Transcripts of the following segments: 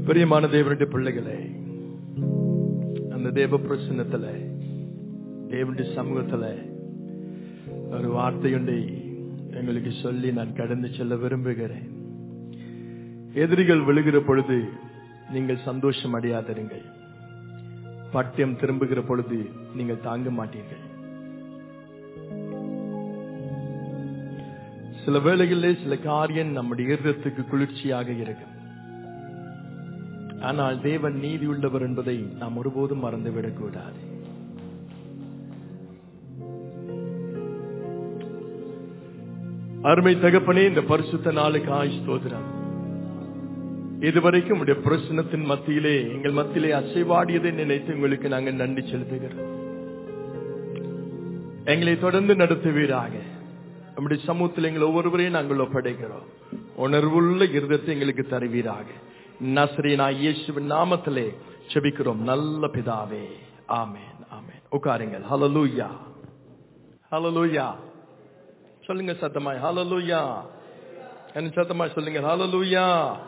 பிரியமான தேவனுடைய பிள்ளைகளே அந்த தேவ பிரசன்னத்துல தேவனுடைய சமூகத்துல ஒரு வார்த்தையுண்டை எங்களுக்கு சொல்லி நான் கடந்து செல்ல விரும்புகிறேன் எதிரிகள் விழுகிற பொழுது நீங்கள் சந்தோஷம் அடையாதிருங்கள் பட்டியம் திரும்புகிற பொழுது நீங்கள் தாங்க மாட்டீர்கள் சில வேளைகளிலே சில காரியம் நம்முடைய இருதயத்துக்கு குளிர்ச்சியாக இருக்கும் ஆனால் தேவன் நீதி உள்ளவர் என்பதை நாம் ஒருபோதும் மறந்துவிடக் கூடாது அருமை தகப்பனே இந்த பரிசுத்த நாளுக்கு ஆய் ஸ்தோதிரம் இதுவரைக்கும் உடைய பிரச்சனத்தின் மத்தியிலே எங்கள் மத்தியிலே அசைவாடியதை நினைத்து உங்களுக்கு நாங்கள் நன்றி செலுத்துகிறோம் எங்களை தொடர்ந்து நடத்துவீராக நம்முடைய சமூகத்தில் எங்கள் ஒவ்வொருவரையும் நாங்கள் ஒப்படைக்கிறோம் உணர்வுள்ள இருதத்தை எங்களுக்கு தருவீராக நசரீனா இயேசுவின் நாமத்திலே செபிக்கிறோம் நல்ல பிதாவே ஆமேன் ஆமேன் உட்காருங்கள் ஹலலூயா ஹலலூயா சொல்லுங்க சத்தமாய் ஹலலூயா என்ன சத்தமாய் சொல்லுங்க ஹலலூயா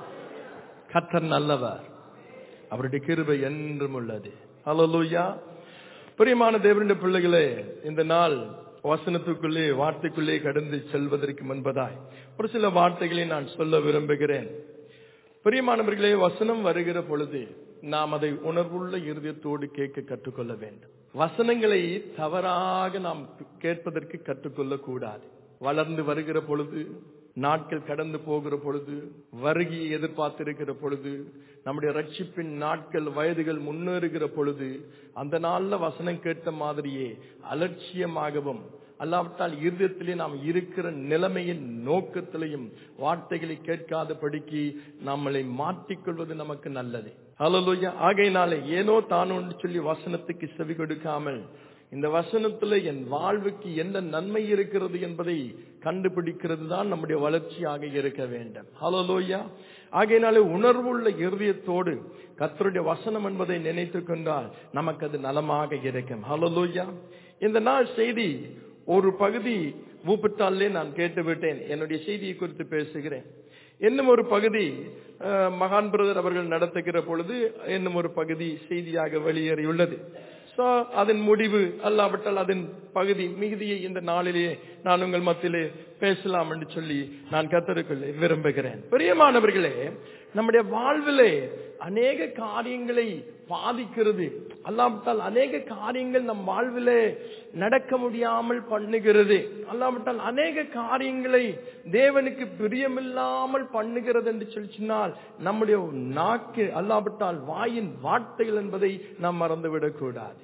கத்தர் நல்லவர் அவருடைய கிருபை என்றும் உள்ளது ஹலலூயா பிரியமான தேவனுடைய பிள்ளைகளே இந்த நாள் வசனத்துக்குள்ளே வார்த்தைக்குள்ளே கடந்து செல்வதற்கு முன்பதாய் ஒரு சில வார்த்தைகளை நான் சொல்ல விரும்புகிறேன் பிரியமானவர்களே வசனம் வருகிற பொழுது நாம் அதை உணர்வுள்ள இருதயத்தோடு கேட்க கற்றுக்கொள்ள வேண்டும் வசனங்களை தவறாக நாம் கேட்பதற்கு கற்றுக்கொள்ள கூடாது வளர்ந்து வருகிற பொழுது நாட்கள் கடந்து போகிற பொழுது வருகையை எதிர்பார்த்திருக்கிற பொழுது நம்முடைய ரட்சிப்பின் நாட்கள் வயதுகள் முன்னேறுகிற பொழுது அந்த நாள்ல வசனம் கேட்ட மாதிரியே அலட்சியமாகவும் அல்லாவிட்டால் இருதயத்திலே நாம் இருக்கிற நிலைமையின் நோக்கத்திலையும் வார்த்தைகளை கேட்காதபடிக்கு நம்மளை மாற்றிக்கொள்வது நமக்கு நல்லது அலலோயா ஆகையினாலே ஏனோ தானோ சொல்லி வசனத்துக்கு செவி கொடுக்காமல் இந்த வசனத்துல என் வாழ்வுக்கு என்ன நன்மை இருக்கிறது என்பதை கண்டுபிடிக்கிறது தான் நம்முடைய வளர்ச்சியாக இருக்க வேண்டும் ஹலோலோயா ஆகையினாலே உணர்வுள்ள இருதயத்தோடு கத்தருடைய வசனம் என்பதை நினைத்து கொண்டால் நமக்கு அது நலமாக இருக்கும் ஹலோலோயா இந்த நாள் செய்தி ஒரு பகுதி ஊப்பிட்டாலே நான் கேட்டு விட்டேன் என்னுடைய செய்தியை குறித்து பேசுகிறேன் இன்னும் ஒரு பகுதி மகான் பிரதர் அவர்கள் நடத்துகிற பொழுது இன்னும் ஒரு பகுதி செய்தியாக வெளியேறியுள்ளது சோ அதன் முடிவு அல்லாவிட்டால் அதன் பகுதி மிகுதியை இந்த நாளிலேயே நான் உங்கள் மத்தியிலே பேசலாம் என்று சொல்லி நான் கத்தருக்குள்ளே விரும்புகிறேன் பிரியமானவர்களே நம்முடைய வாழ்விலே அநேக காரியங்களை பாதிக்கிறது அல்லாவிட்டால் அநேக காரியங்கள் நம் வாழ்விலே நடக்க முடியாமல் பண்ணுகிறது அல்லாவிட்டால் அநேக காரியங்களை தேவனுக்கு பிரியமில்லாமல் பண்ணுகிறது என்று சொல்லி சொன்னால் நம்முடைய நாக்கு அல்லாவிட்டால் வாயின் வார்த்தைகள் என்பதை நாம் மறந்துவிடக் கூடாது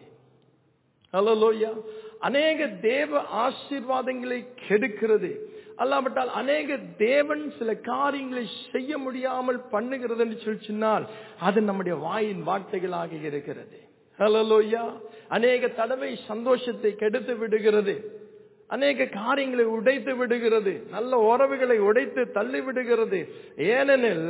ஹலோலோயா அநேக தேவ ஆசீர்வாதங்களை கெடுக்கிறது அல்லாவிட்டால் அநேக தேவன் சில காரியங்களை செய்ய முடியாமல் பண்ணுகிறது என்று சொல்லி சொன்னால் அது நம்முடைய வாயின் வார்த்தைகளாக இருக்கிறது ஹலோலோயா அநேக தடவை சந்தோஷத்தை கெடுத்து விடுகிறது அநேக காரியங்களை உடைத்து விடுகிறது நல்ல உறவுகளை உடைத்து தள்ளி விடுகிறது ஏனெனில்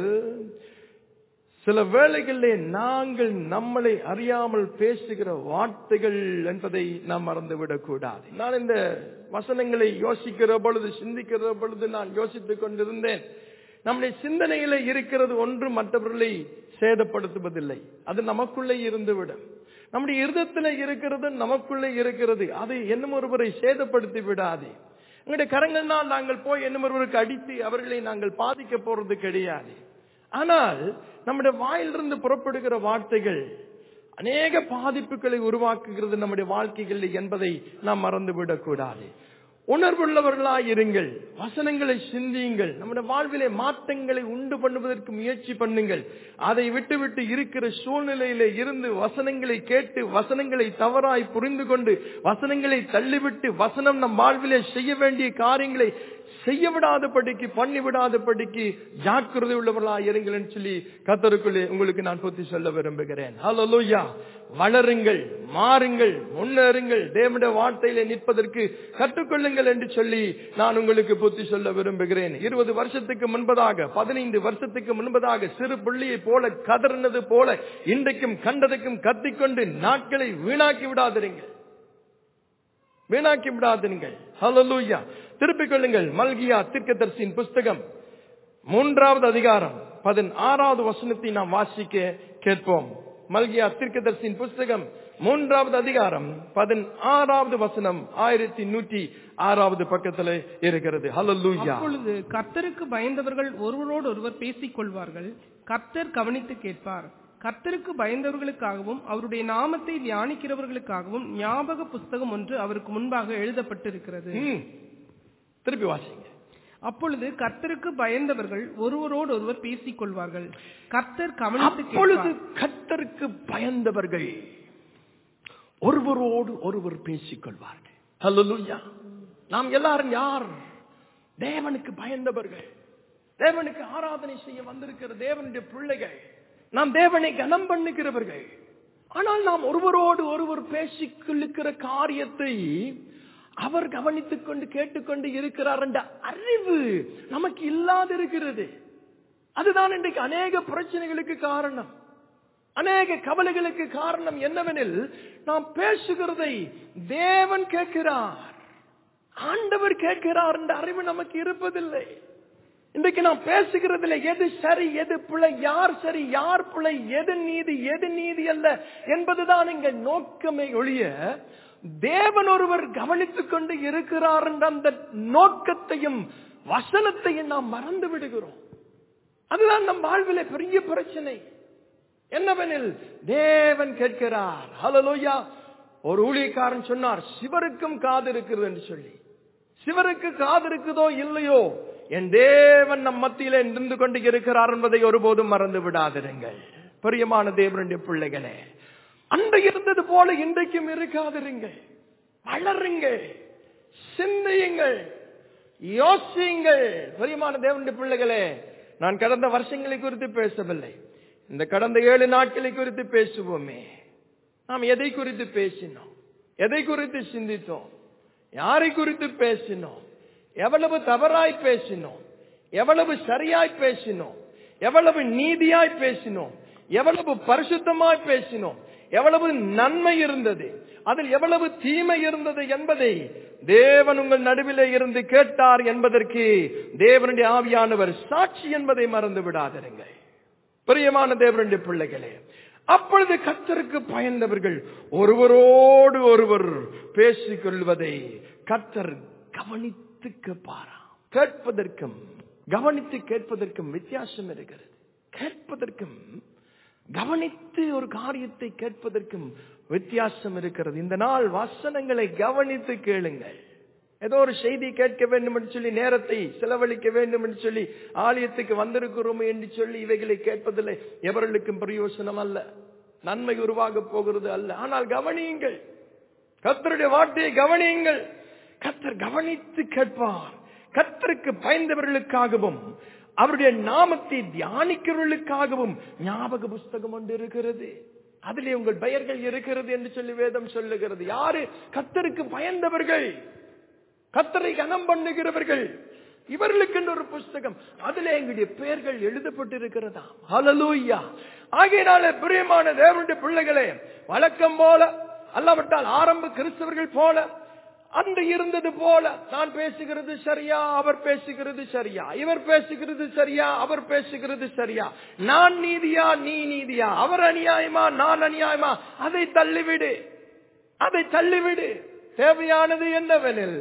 சில வேளைகளிலே நாங்கள் நம்மளை அறியாமல் பேசுகிற வார்த்தைகள் என்பதை நாம் மறந்துவிடக் கூடாது நான் இந்த வசனங்களை யோசிக்கிற பொழுது சிந்திக்கிற பொழுது நான் யோசித்துக் கொண்டிருந்தேன் நம்முடைய சிந்தனையில இருக்கிறது ஒன்று மற்றவர்களை சேதப்படுத்துவதில்லை அது நமக்குள்ளே இருந்துவிடும் நம்முடைய இருதத்துல இருக்கிறது நமக்குள்ளே இருக்கிறது அது என்னும் ஒருவரை சேதப்படுத்தி விடாது எங்களுடைய கரங்கள்னால் நாங்கள் போய் என்னும் ஒருவருக்கு அடித்து அவர்களை நாங்கள் பாதிக்க போறது கிடையாது ஆனால் நம்முடைய வாயிலிருந்து புறப்படுகிற வார்த்தைகள் அநேக பாதிப்புகளை உருவாக்குகிறது நம்முடைய வாழ்க்கைகளில் என்பதை நாம் மறந்துவிடக் கூடாது உணர்வுள்ளவர்களாய் இருங்கள் வசனங்களை சிந்தியுங்கள் நம்முடைய வாழ்விலே மாற்றங்களை உண்டு பண்ணுவதற்கு முயற்சி பண்ணுங்கள் அதை விட்டுவிட்டு இருக்கிற சூழ்நிலையில இருந்து வசனங்களை கேட்டு வசனங்களை தவறாய் புரிந்து கொண்டு வசனங்களை தள்ளிவிட்டு வசனம் நம் வாழ்விலே செய்ய வேண்டிய காரியங்களை செய்ய விடாதபடிக்கு பண்ணி விடாதபடிக்கு ஜாக்கிரதை உள்ளவர்களா இருங்கள் சொல்லி கத்தருக்குள்ளே உங்களுக்கு நான் புத்தி சொல்ல விரும்புகிறேன் ஹலோயா வளருங்கள் மாறுங்கள் முன்னேறுங்கள் தேவனுடைய வார்த்தையிலே நிற்பதற்கு கற்றுக்கொள்ளுங்கள் என்று சொல்லி நான் உங்களுக்கு புத்தி சொல்ல விரும்புகிறேன் இருபது வருஷத்துக்கு முன்பதாக பதினைந்து வருஷத்துக்கு முன்பதாக சிறு புள்ளியை போல கதறினது போல இன்றைக்கும் கண்டதுக்கும் கத்திக்கொண்டு நாட்களை வீணாக்கி விடாதிருங்கள் வீணாக்கி விடாதீர்கள் ஹலலூயா திருப்பிக் கொள்ளுங்கள் மல்கியா தீர்க்கதரிசியின் புஸ்தகம் மூன்றாவது அதிகாரம் பதினாறாவது வசனத்தை நாம் வாசிக்க கேட்போம் மல்கியா தீர்க்கதரிசியின் புஸ்தகம் மூன்றாவது அதிகாரம் பதினாறாவது வசனம் ஆயிரத்தி நூற்றி ஆறாவது பக்கத்துல இருக்கிறது ஹalleluya அப்பொழுது கர்த்தருக்கு பயந்தவர்கள் ஒருவரோடு ஒருவர் பேசிக் கொள்வார்கள் கர்த்தர் கவனித்து கேட்பார் கர்த்தருக்கு பயந்தவர்களுக்காகவும் அவருடைய நாமத்தை தியானிக்கிறவர்களுக்காகவும் ஞாபக புஸ்தகம் ஒன்று அவருக்கு முன்பாக எழுதப்பட்டிருக்கிறது ம். திருப்பி வாசிங்க அப்பொழுது கர்த்தருக்கு பயந்தவர்கள் ஒருவரோடு ஒருவர் பேசிக் கொள்வார்கள் கர்த்தர் கவனித்து அப்பொழுது கேட்பார் கர்த்தருக்கு பயந்தவர்கள் ஒருவரோடு ஒருவர் பேசிக் கொள்வார்கள் ஹalleluya நாம் எல்லாரும் யார் தேவனுக்கு பயந்தவர்கள் தேவனுக்கு ஆராதனை செய்ய வந்திருக்கிற தேவனுடைய பிள்ளைகள் நாம் தேவனை கனம் பண்ணுகிறவர்கள் ஆனால் நாம் ஒருவரோடு ஒருவர் பேசிக் கொள்ளுகிற காரியத்தை அவர் கவனித்துக் கொண்டு கேட்டுக்கொண்டு இருக்கிறார் என்ற அறிவு நமக்கு இல்லாதிருக்கிறது அதுதான் இன்றைக்கு அநேக பிரச்சனைகளுக்கு காரணம் அநேக கவலைகளுக்கு காரணம் என்னவெனில் நாம் பேசுகிறதை தேவன் கேட்கிறார் ஆண்டவர் கேட்கிறார் என்ற அறிவு நமக்கு இருப்பதில்லை இன்றைக்கு நாம் பேசுகிறதுல எது சரி எது பிழை யார் சரி யார் பிழை எது நீதி எது நீதி அல்ல என்பதுதான் இங்க நோக்கமே ஒழிய தேவன் ஒருவர் கவனித்துக் கொண்டு இருக்கிறார் என்ற அந்த நோக்கத்தையும் வசனத்தையும் நாம் மறந்து விடுகிறோம் அதுதான் நம் வாழ்விலே பெரிய பிரச்சனை என்னவெனில் தேவன் கேட்கிறார் ஹalleluya ஒரு ஊழியக்காரன் சொன்னார் சிவருக்கும் காது இருக்கிறது என்று சொல்லி சிவருக்கு காது இருக்குதோ இல்லையோ என் தேவன் நம் மத்தியிலே நின்று கொண்டு இருக்கிறார் என்பதை ஒருபோதும் மறந்து விடாதிருங்கள் பிரியமான தேவனுடைய பிள்ளைகளே அன்று இருந்தது போல இன்றைக்கும் இருக்காதிருங்கள் வளருங்கள் சிந்தியுங்கள் யோசியுங்கள் பிரியமான தேவனுடைய பிள்ளைகளே நான் கடந்த வருஷங்களை குறித்து பேசவில்லை இந்த கடந்த ஏழு நாட்களை குறித்து பேசுவோமே நாம் எதை குறித்து பேசினோம் எதை குறித்து சிந்தித்தோம் யாரை குறித்து பேசினோம் எவ்வளவு தவறாய் பேசினோம் எவ்வளவு சரியாய் பேசினோம் எவ்வளவு நீதியாய் பேசினோம் எவ்வளவு பரிசுத்தமாய் பேசினோம் எவ்வளவு நன்மை இருந்தது அதில் எவ்வளவு தீமை இருந்தது என்பதை தேவன் உங்கள் நடுவிலே இருந்து கேட்டார் என்பதற்கு தேவனுடைய ஆவியானவர் சாட்சி என்பதை மறந்து விடாதிருங்கள் பிரியமான தேவனுடைய பிள்ளைகளே அப்பொழுது கத்தருக்கு பயந்தவர்கள் ஒருவரோடு ஒருவர் பேசிக் கொள்வதை கத்தர் கவனித்து கேட்பாராம் கேட்பதற்கும் கவனித்து கேட்பதற்கும் வித்தியாசம் இருக்கிறது கேட்பதற்கும் கவனித்து ஒரு காரியத்தை கேட்பதற்கும் வித்தியாசம் இருக்கிறது இந்த நாள் வசனங்களை கவனித்து கேளுங்கள் ஏதோ ஒரு செய்தி கேட்க வேண்டும் என்று சொல்லி நேரத்தை செலவழிக்க வேண்டும் என்று சொல்லி ஆலயத்துக்கு வந்திருக்கிறோம் என்று சொல்லி இவைகளை கேட்பதில்லை எவர்களுக்கும் பிரயோசனம் அல்ல நன்மை உருவாக போகிறது அல்ல ஆனால் கவனியுங்கள் கத்தருடைய வார்த்தையை கவனியுங்கள் கத்தர் கவனித்து கேட்பார் கத்தருக்கு பயந்தவர்களுக்காகவும் அவருடைய நாமத்தை தியானிக்கிறவர்களுக்காகவும் ஞாபக புஸ்தகம் ஒன்று இருக்கிறது அதிலே உங்கள் பெயர்கள் இருக்கிறது என்று சொல்லி வேதம் சொல்லுகிறது யாரு கத்தருக்கு பயந்தவர்கள் கத்தரை கனம் பண்ணுகிறவர்கள் இவர்களுக்கு ஒரு புஸ்தகம் அதிலே எங்களுடைய பெயர்கள் எழுதப்பட்டிருக்கிறதா ஹalleluya ஆகையினால பிரியமான தேவனுடைய பிள்ளைகளே வழக்கம் போல அல்லாவிட்டால் ஆரம்ப கிறிஸ்தவர்கள் போல அன்று இருந்தது போல நான் பேசுகிறது சரியா அவர் பேசுகிறது சரியா இவர் பேசுகிறது சரியா அவர் பேசுகிறது சரியா நான் நீதியா நீ நீதியா அவர் அநியாயமா நான் அநியாயமா அதை தள்ளிவிடு அதை தள்ளிவிடு தேவையானது என்னவெனில்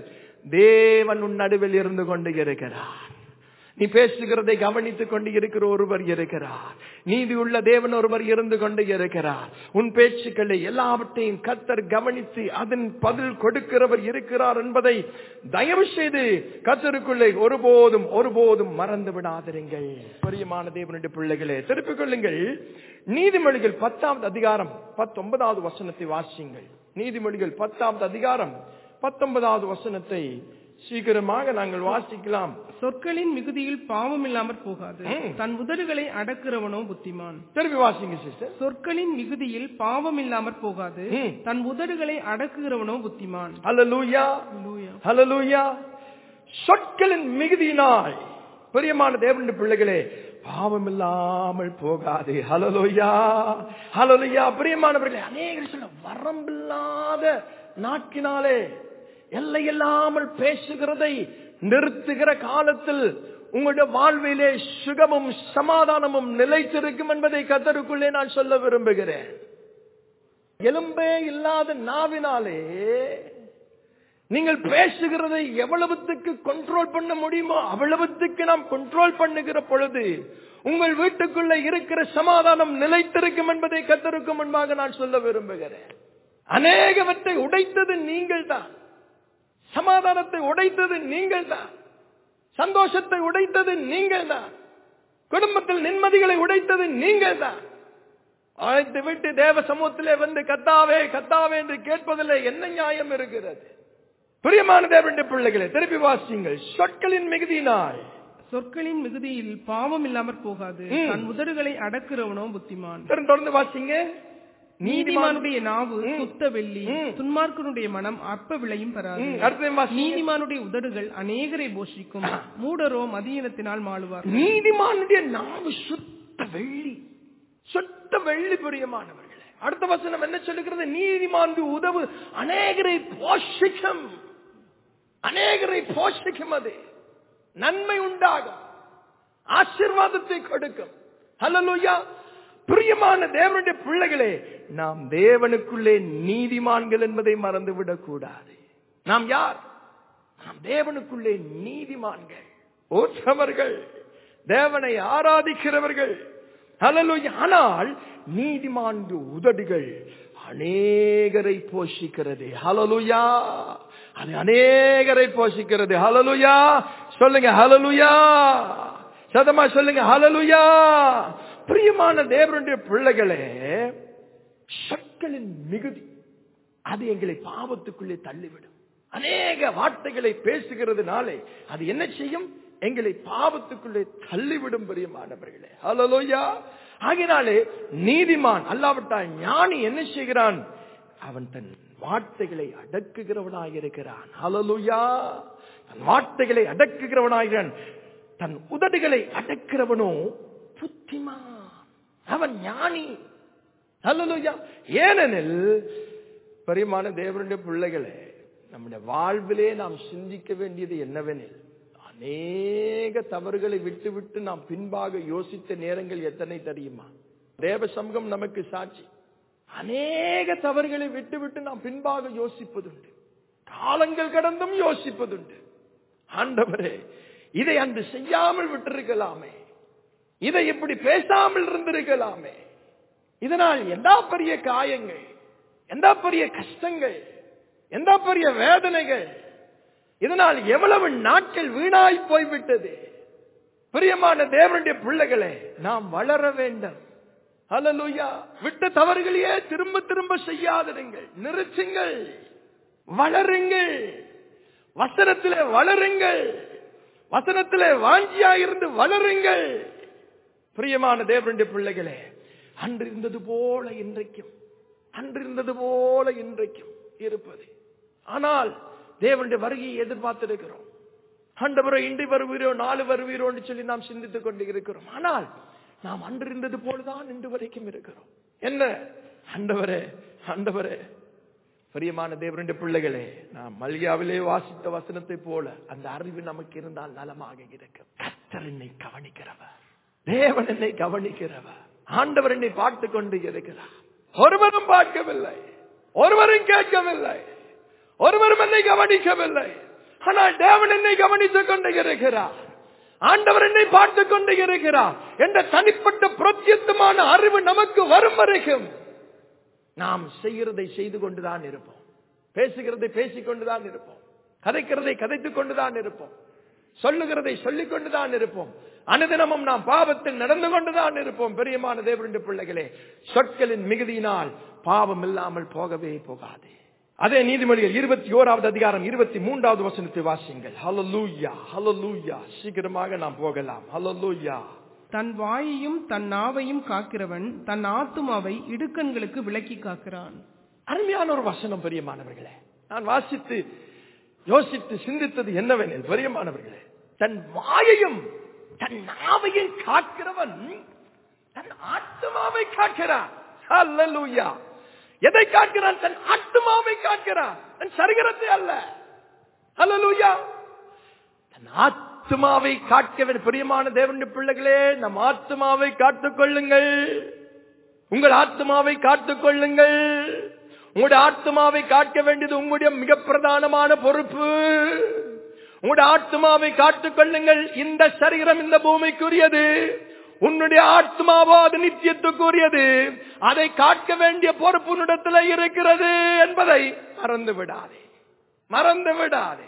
தேவன் உன் நடுவில் இருந்து கொண்டு இருக்கிறார் நீ பேசுகிறதை கவனித்துக் கொண்டு இருக்கிற ஒருவர் இருக்கிறார் நீதி உள்ள தேவன் ஒருவர் இருந்து கொண்டு இருக்கிறார் உன் பேச்சுக்களை எல்லாவற்றையும் கத்தர் கவனித்து அதன் பதில் கொடுக்கிறவர் இருக்கிறார் என்பதை தயவு செய்து கத்தருக்குள்ளே ஒருபோதும் ஒருபோதும் மறந்து விடாதிருங்கள் பிரியமான தேவனுடைய பிள்ளைகளே திருப்பிக் கொள்ளுங்கள் நீதிமொழிகள் பத்தாவது அதிகாரம் பத்தொன்பதாவது வசனத்தை வாசியுங்கள் நீதிமொழிகள் பத்தாவது அதிகாரம் பத்தொன்பதாவது வசனத்தை சீக்கிரமாக நாங்கள் வாசிக்கலாம் சொற்களின் மிகுதியில் பாவம் இல்லாமற் போகாது ம். தன் உதடுகளை அடக்கிறவனோ புத்திமான் திருப்பி வாசிங்க சிஸ்டர் சொற்களின் மிகுதியில் பாவம் இல்லாமற் போகாது ம். தன் உதடுகளை அடக்குகிறவனோ புத்திமான் ஹalleluya Hallelujah. ஹalleluya சொற்களின் மிகுதியினால் பிரியமான தேவனுடைய பிள்ளைகளே பாவம் இல்லாமல் போகாது ஹalleluya ஹalleluya பிரியமானவர்களே அநேகர் சொல்ல வரம்பில்லாத நாக்கினாலே எல்லையில்லாமல் பேசுகிறதை நிறுத்துகிற காலத்தில் உங்களுடைய வாழ்விலே சுகமும் சமாதானமும் நிலைத்திருக்கும் என்பதை கத்தருக்குள்ளே நான் சொல்ல விரும்புகிறேன் எலும்பே இல்லாத நாவினாலே நீங்கள் பேசுகிறதை எவ்வளவுத்துக்கு கண்ட்ரோல் பண்ண முடியுமோ அவ்வளவுத்துக்கு நாம் கண்ட்ரோல் பண்ணுகிற பொழுது உங்கள் வீட்டுக்குள்ள இருக்கிற சமாதானம் நிலைத்திருக்கும் என்பதை கத்தருக்கு முன்பாக நான் சொல்ல விரும்புகிறேன் அநேகவற்றை உடைத்தது நீங்கள் தான் சமாதானத்தை உடைத்தது நீங்கள் தான் சந்தோஷத்தை உடைத்தது நீங்கள் தான் குடும்பத்தில் நிம்மதிகளை உடைத்தது நீங்கள் தான் அழைத்து விட்டு தேவ சமூகத்திலே வந்து கத்தாவே கத்தாவே என்று கேட்பதில் என்ன நியாயம் இருக்கிறது பிரியமான தேவனுடைய பிள்ளைகளை திருப்பி வாசிங்கள் சொற்களின் மிகுதியினால் சொற்களின் மிகுதியில் பாவம் இல்லாமற் போகாது ம். தன் உதடுகளை அடக்குறவனோ புத்திமான் தொடர்ந்து தொடர்ந்து வாசிங்க நீதிமானுடைய நாவு ம். சுத்த வெள்ளி ம். துன்மார்க்கனுடைய மனம் அற்ப விளையும் பெறாது ம், அடுத்தது வாசிங்க. நீதிமானுடைய உதடுகள் அநேகரை போஷிக்கும் மூடரோ மதியினத்தினால் மாளுவார் நீதிமானுடைய நாவு சுத்த வெள்ளி சுத்த வெள்ளி பிரியமானவர்களே அடுத்த வசனம் என்ன சொல்லுகிறது நீதிமானுடைய உதவு அநேகரை போஷிக்கும் அநேகரை போஷிக்கும் அது நன்மை உண்டாகும் ஆசீர்வாதத்தை கொடுக்கும் ஹalleluya பிரியமான தேவனுடைய பிள்ளைகளே நாம் தேவனுக்குள்ளே நீதிமான்கள் என்பதை மறந்துவிடக் கூடாது நாம் யார் நாம் தேவனுக்குள்ளே நீதிமான்கள் ஓற்றவர்கள் தேவனை ஆராதிக்கிறவர்கள் ஹalleluya ஆனால் நீதிமான்கு உதடுகள் அநேகரை போஷிக்கிறது ஹalleluya அது அநேகரை போஷிக்கிறது ஹalleluya சொல்லுங்க ஹalleluya சதமா சொல்லுங்க ஹalleluya பிரியமான தேவனுடைய பிள்ளைகளே சொற்களின் மிகுதி அது எங்களை பாவத்துக்குள்ளே தள்ளிவிடும் அநேக வார்த்தைகளை பேசுகிறதுனாலே அது என்ன செய்யும் எங்களை பாவத்துக்குள்ளே தள்ளிவிடும் பிரியமானவர்களே ஹalleluya ஆகினாலே நீதிமான் அல்லாவிட்டால் ஞானி என்ன செய்கிறான் அவன் தன் வார்த்தைகளை அடக்குகிறவனாக இருக்கிறான் ஹalleluya தன் வார்த்தைகளை அடக்குகிறவனாகிறான் தன் உதடுகளை அடக்கிறவனோ புத்திமான் அவன் ஞானி ஹalleluya ஏனெனில் பரிமாண தேவனுடைய பிள்ளைகளே நம்முடைய வாழ்விலே நாம் சிந்திக்க வேண்டியது என்னவெனில் அநேக தவறுகளை விட்டு விட்டு நாம் பின்பாக யோசித்த நேரங்கள் எத்தனை தெரியுமா தேவ சமூகம் நமக்கு சாட்சி அநேக தவறுகளை விட்டு விட்டு நாம் பின்பாக யோசிப்பதுண்டு காலங்கள் கடந்தும் யோசிப்பதுண்டு ஆண்டவரே இதை அன்று செய்யாமல் விட்டிருக்கலாமே இதை இப்படி பேசாமல் இருந்திருக்கலாமே இதனால் எந்த பெரிய காயங்கள் எந்த பெரிய கஷ்டங்கள் எந்த பெரிய வேதனைகள் இதனால் எவ்வளவு நாட்கள் வீணாய் போய்விட்டது பிரியமான தேவனுடைய பிள்ளைகளே நாம் வளர வேண்டும் ஹalleluya விட்ட தவறுகளையே திரும்ப திரும்ப செய்யாதிருங்கள் நிறுத்துங்கள் வளருங்கள் வசனத்திலே வளருங்கள் வசனத்திலே வாஞ்சியா இருந்து வளருங்கள் பிரியமான தேவனுடைய பிள்ளைகளே அன்று இருந்தது போல இன்றைக்கும் அன்று இருந்தது போல இன்றைக்கும் இருப்பது ஆனால் தேவனுடைய வருகையை எதிர்பார்த்திருக்கிறோம் ஆண்டவரை இன்று வருவீரோ நாலு வருவீரோ என்று சொல்லி நாம் சிந்தித்துக் கொண்டு இருக்கிறோம் ஆனால் நாம் அன்று இருந்தது போலதான் இன்று வரைக்கும் இருக்கிறோம் என்ன ஆண்டவரே ஆண்டவரே பிரியமான தேவனுடைய பிள்ளைகளே நாம் மல்கியாவிலே வாசித்த வசனத்தை போல அந்த அறிவு நமக்கு இருந்தால் நலமாக இருக்கும் கத்தர் என்னை கவனிக்கிறவர் தேவன் என்னை கவனிக்கிறவர் ஆண்டவர் என்னை பார்த்து கொண்டு இருக்கிறார் ஒருவரும் பார்க்கவில்லை ஒருவரும் கேட்கவில்லை ஒருவரும் என்னை கவனிக்கவில்லை ஆனால் தேவன் என்னை கவனித்துக் கொண்டு இருக்கிறார் ஆண்டவர் என்னை பார்த்துக் கொண்டு இருக்கிறார் என்ற தனிப்பட்ட பிரத்யத்தமான அறிவு நமக்கு வரும் வரைக்கும் நாம் செய்கிறதை செய்து கொண்டுதான் இருப்போம் பேசுகிறதை பேசிக் கொண்டுதான் இருப்போம் கதைக்கிறதை கதைத்துக் கொண்டுதான் இருப்போம் சொல்லுகிறதை சொல்லிக் கொண்டுதான் இருப்போம் அனுதினமும் நாம் பாவத்தில் நடந்து கொண்டுதான் இருப்போம் பெரியமான தேவருடைய பிள்ளைகளே சொற்களின் மிகுதியினால் பாவம் இல்லாமல் போகவே போகாது அதே நீதிமொழிகள் இருபத்தி ஓராவது அதிகாரம் இருபத்தி மூன்றாவது வசனத்தை வாசிங்கள் ஹலலூயா ஹலலூயா சீக்கிரமாக நாம் போகலாம் ஹலலூயா தன் வாயையும் தன் நாவையும் காக்கிறவன் தன் ஆத்துமாவை இடுக்கண்களுக்கு விலக்கி காக்கிறான் அருமையான ஒரு வசனம் பெரியமானவர்களே நான் வாசித்து யோசித்து சிந்தித்தது என்னவெனில் பெரியமானவர்களே தன் வாயையும் தன் நாவையும் காக்கிறவன் தன் ஆத்மாவை காக்கிறான் ஹalleluya எதை காக்கிறான் தன் ஆத்மாவை காக்கிறான் தன் சரீரத்தை அல்ல ஹalleluya தன் ஆத்மாவை ஆத்மாவை காக்க வேண்டும் பிரியமான தேவனுடைய பிள்ளைகளே நம் ஆத்மாவை காத்துக் கொள்ளுங்கள் உங்கள் ஆத்மாவை காத்துக் கொள்ளுங்கள் உங்களுடைய ஆத்மாவை காக்க வேண்டியது உங்களுடைய மிக பிரதானமான பொறுப்பு உங்களுடைய ஆத்மாவை காத்துக் கொள்ளுங்கள் இந்த சரீரம் இந்த பூமிக்குரியது உன்னுடைய ஆத்மாவோ அது நித்தியத்துக்குரியது அதை காக்க வேண்டிய பொறுப்பு உன்னிடத்தில் இருக்கிறது என்பதை மறந்து விடாதே மறந்து விடாதே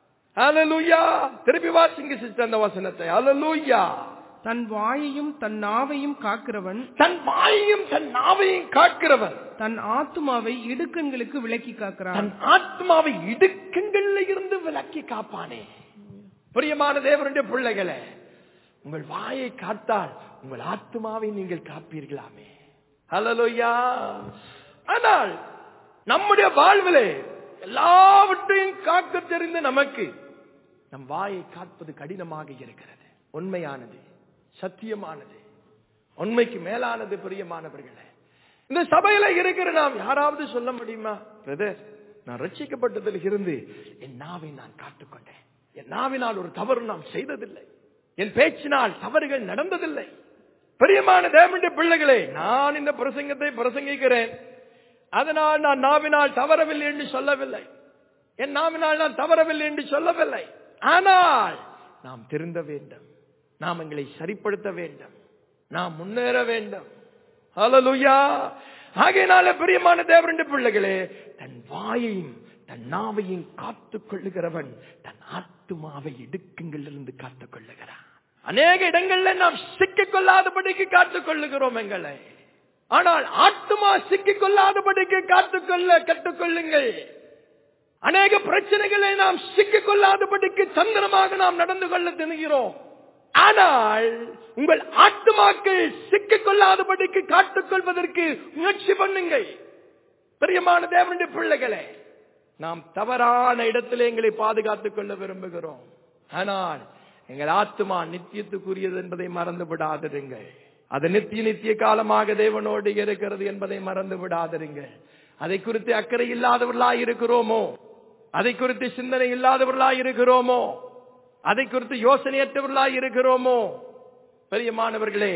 அலலுயா திருப்பி வாசிங்க சிஸ்டர் அந்த வசனத்தை அலலுயா தன் வாயையும் தன் நாவையும் காக்கிறவன் தன் வாயையும் தன் நாவையும் காக்கிறவன் தன் ஆத்துமாவை இடுக்கண்களுக்கு விலக்கி காக்கிறான் தன் ஆத்மாவை இடுக்கங்கள்ல இருந்து விலக்கி காப்பானே பிரியமான தேவனுடைய பிள்ளைகளே உங்கள் வாயை காத்தால் உங்கள் ஆத்மாவை நீங்கள் காப்பீர்களாமே ஹலலோயா ஆனால் நம்முடைய வாழ்விலே எல்லாவற்றையும் காக்க தெரிந்த நமக்கு நம் வாயை காப்பது கடினமாக இருக்கிறது உண்மையானது சத்தியமானது உண்மைக்கு மேலானது பிரியமானவர்களே இந்த சபையில இருக்கிற நாம் யாராவது சொல்ல முடியுமா பிரதர் நான் ரட்சிக்கப்பட்டதில் இருந்து என் நாவை நான் காத்துக்கொண்டேன் என் நாவினால் ஒரு தவறு நாம் செய்ததில்லை என் பேச்சினால் தவறுகள் நடந்ததில்லை பிரியமான தேவனுடைய பிள்ளைகளே நான் இந்த பிரசங்கத்தை பிரசங்கிக்கிறேன் அதனால் நான் நாவினால் தவறவில்லை என்று சொல்லவில்லை என் நாவினால் நான் தவறவில்லை என்று சொல்லவில்லை ஆனால் நாம் திருந்த வேண்டும் நாம் எங்களை சரிப்படுத்த வேண்டும் நாம் முன்னேற வேண்டும் ஹalleluya ஆகையினால பிரியமான தேவனுடைய பிள்ளைகளே தன் வாயையும் தன் நாவையும் காத்துக் கொள்ளுகிறவன் தன் ஆத்துமாவை இடுக்குங்களிலிருந்து காத்துக் கொள்ளுகிறான் அநேக இடங்கள்ல நாம் சிக்கிக் கொள்ளாதபடிக்கு காத்துக் கொள்ளுகிறோம் எங்களை ஆனால் ஆத்துமா சிக்கிக் கொள்ளாதபடிக்கு காத்துக்கொள்ள கற்றுக்கொள்ளுங்கள் அநேக பிரச்சனைகளை நாம் சிக்கிக் கொள்ளாதபடிக்கு சந்திரமாக நாம் நடந்து கொள்ள திணுகிறோம் ஆனால் உங்கள் ஆத்துமாக்கள் சிக்கிக் கொள்ளாதபடிக்கு காத்துக் கொள்வதற்கு முயற்சி பண்ணுங்கள் பிரியமான தேவனுடைய பிள்ளைகளே நாம் தவறான இடத்திலே எங்களை பாதுகாத்துக் கொள்ள விரும்புகிறோம் ஆனால் எங்கள் ஆத்மா நித்தியத்துக்குரியது என்பதை மறந்து விடாதிருங்கள் அது நித்திய நித்திய காலமாக தேவனோடு இருக்கிறது என்பதை மறந்து விடாதிருங்கள் அதை குறித்து அக்கறை இல்லாதவர்களாய் இருக்கிறோமோ அதை குறித்து சிந்தனை இல்லாதவர்களாய் இருக்கிறோமோ அதை குறித்து யோசனையற்றவர்களாய் இருக்கிறோமோ பெரியமானவர்களே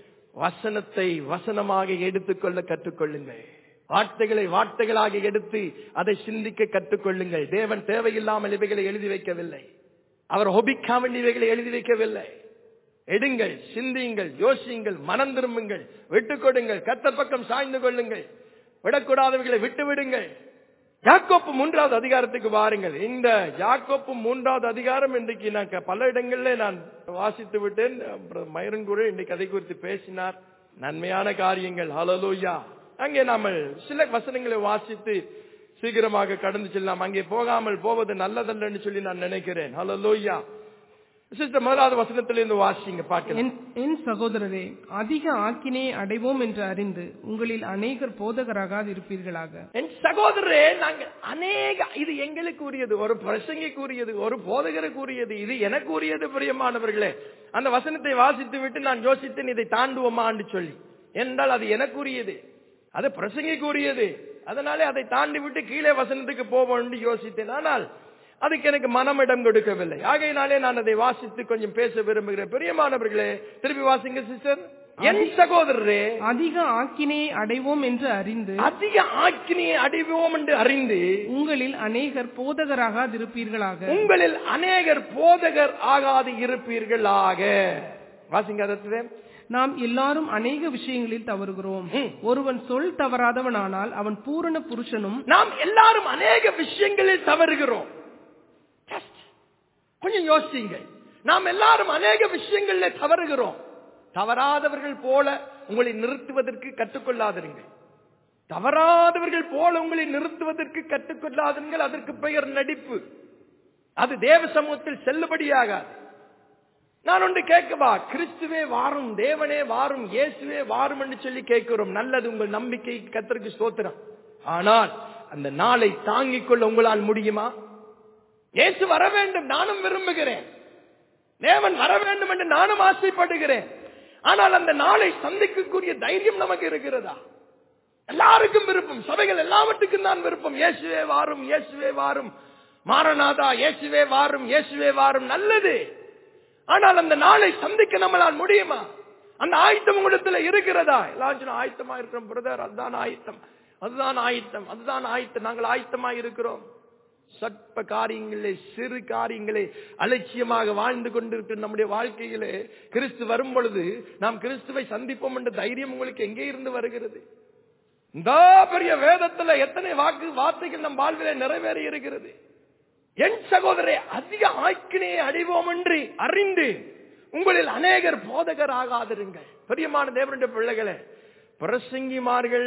வசனத்தை வசனமாக எடுத்துக்கொள்ள கற்றுக்கொள்ளுங்கள் வார்த்தைகளை வார்த்தைகளாக எடுத்து அதை சிந்திக்க கற்றுக்கொள்ளுங்கள் தேவன் தேவையில்லாமல் இவைகளை எழுதி வைக்கவில்லை அவர் ஒபிக்காமல் இவைகளை எழுதி வைக்கவில்லை எடுங்கள் சிந்தியுங்கள் யோசியுங்கள் மனம் திரும்புங்கள் விட்டுக் கொடுங்கள் கத்த பக்கம் சாய்ந்து கொள்ளுங்கள் விடக்கூடாதவர்களை விட்டு விடுங்கள் யாக்கோப்பு மூன்றாவது அதிகாரத்துக்கு வாருங்கள் இந்த யாக்கோப்பு மூன்றாவது அதிகாரம் இன்றைக்கு நான் க- பல இடங்கள்ல நான் வாசித்து விட்டேன் அப்புறம் மயிரன் கூட இன்னைக்கு அதை குறித்து பேசினார் நன்மையான காரியங்கள் ஹalleluya அங்கே நாம சில வசனங்களை வாசித்து சீக்கிரமாக கடந்து செல்லலாம் அங்கே போகாமல் போவது நல்லதல்லன்னு சொல்லி நான் நினைக்கிறேன் ஹalleluya சிஸ்டர் முதலாவது வசனத்திலிருந்து வாசிங்க பார்க்கலாம் என் என் சகோதரரே அதிக ஆக்கினே அடைவோம் என்று அறிந்து உங்களில் அநேகர் போதகராகாது இருப்பீர்களாக என் சகோதரரே நாங்கள் அநேக இது எங்களுக்கு உரியது ஒரு பிரசங்கிக்கு உரியது ஒரு போதகருக்கு உரியது இது எனக்கு உரியது பிரியமானவர்களே அந்த வசனத்தை வாசித்து விட்டு நான் யோசித்தேன் இதை தாண்டுவோமான்னு சொல்லி என்றால் அது எனக்கு உரியது அது பிரசங்கிக்கு உரியது அதனாலே அதை தாண்டி விட்டு கீழே வசனத்துக்கு போவோம்னு யோசித்தேன் ஆனால் அதுக்கு எனக்கு மனம் இடம் கொடுக்கவில்லை ஆகையினாலே நான் அதை வாசித்து கொஞ்சம் பேச விரும்புகிறேன் பிரியமானவர்களே திருப்பி வாசிங்க சிஸ்டர் என் சகோதரரே அதிக ஆக்கினே அடைவோம் என்று அறிந்து அதிக ஆக்கினியை அடைவோம் என்று அறிந்து உங்களில் அநேகர் போதகராகாது இருப்பீர்களாக உங்களில் அநேகர் போதகர் ஆகாது இருப்பீர்களாக வாசிங்க அதற்கு நாம் எல்லாரும் அநேக விஷயங்களில் தவறுகிறோம் ம். ஒருவன் சொல் தவறாதவனானால் அவன் பூரண புருஷனும் நாம் எல்லாரும் அநேக விஷயங்களில் தவறுகிறோம் Just கொஞ்சம் யோசிங்க நாம் எல்லாரும் அநேக விஷயங்கள்ல தவறுகிறோம் தவறாதவர்கள் போல உங்களை நிறுத்துவதற்கு கற்றுக்கொள்ளாதிருங்கள் தவறாதவர்கள் போல உங்களை நிறுத்துவதற்கு கற்றுக்கொள்ளாதிருங்கள் அதற்கு பெயர் நடிப்பு அது தேவ சமூகத்தில் செல்லுபடியாகாது நான் ஒன்று கேட்கவா கிறிஸ்துவே வாரும் தேவனே வாரும் இயேசுவே வாரும் என்று சொல்லி கேட்கிறோம் நல்லது உங்கள் நம்பிக்கை கத்தருக்கு ஸ்தோத்திரம் ஆனால் அந்த நாளை தாங்கிக் கொள்ள உங்களால் முடியுமா இயேசு வர வேண்டும் நானும் விரும்புகிறேன் தேவன் வர வேண்டும் என்று நானும் ஆசைப்படுகிறேன் ஆனால் அந்த நாளை சந்திக்கக்கூடிய தைரியம் நமக்கு இருக்கிறதா எல்லாருக்கும் விருப்பம் சபைகள் எல்லாவற்றுக்கும் தான் விருப்பம் இயேசுவே வாரும் இயேசுவே வாரும் மாரநாதா இயேசுவே வாரும் இயேசுவே வாரும் நல்லது ஆனால் அந்த நாளை சந்திக்க நம்மளால் முடியுமா அந்த ஆயத்தம் உங்களிடத்துல இருக்கிறதா எல்லாரும் சொன்னா, ஆயத்தமா இருக்கிறோம் பிரதர் அதுதான் ஆயத்தம் அதுதான் ஆயத்தம் அதுதான் ஆயத்தம் நாங்கள் ஆயத்தமா இருக்கிறோம் சற்ப காரியங்களே சிறு காரியங்களே அலட்சியமாக வாழ்ந்து கொண்டிருக்கிற நம்முடைய வாழ்க்கையிலே கிறிஸ்து வரும் பொழுது நாம் கிறிஸ்துவை சந்திப்போம் என்ற தைரியம் உங்களுக்கு எங்கே இருந்து வருகிறது இந்த பெரிய வேதத்துல எத்தனை வாக்கு வார்த்தைகள் நம் வாழ்விலே நிறைவேறி இருக்கிறது என் சகோதரரை அதிக ஆய்க்கினையை அடைவோம் என்று அறிந்து உங்களில் அநேகர் போதகர் ஆகாதிருங்கள் பிரியமான தேவனுடைய பிள்ளைகளே பிரசங்கிமார்கள்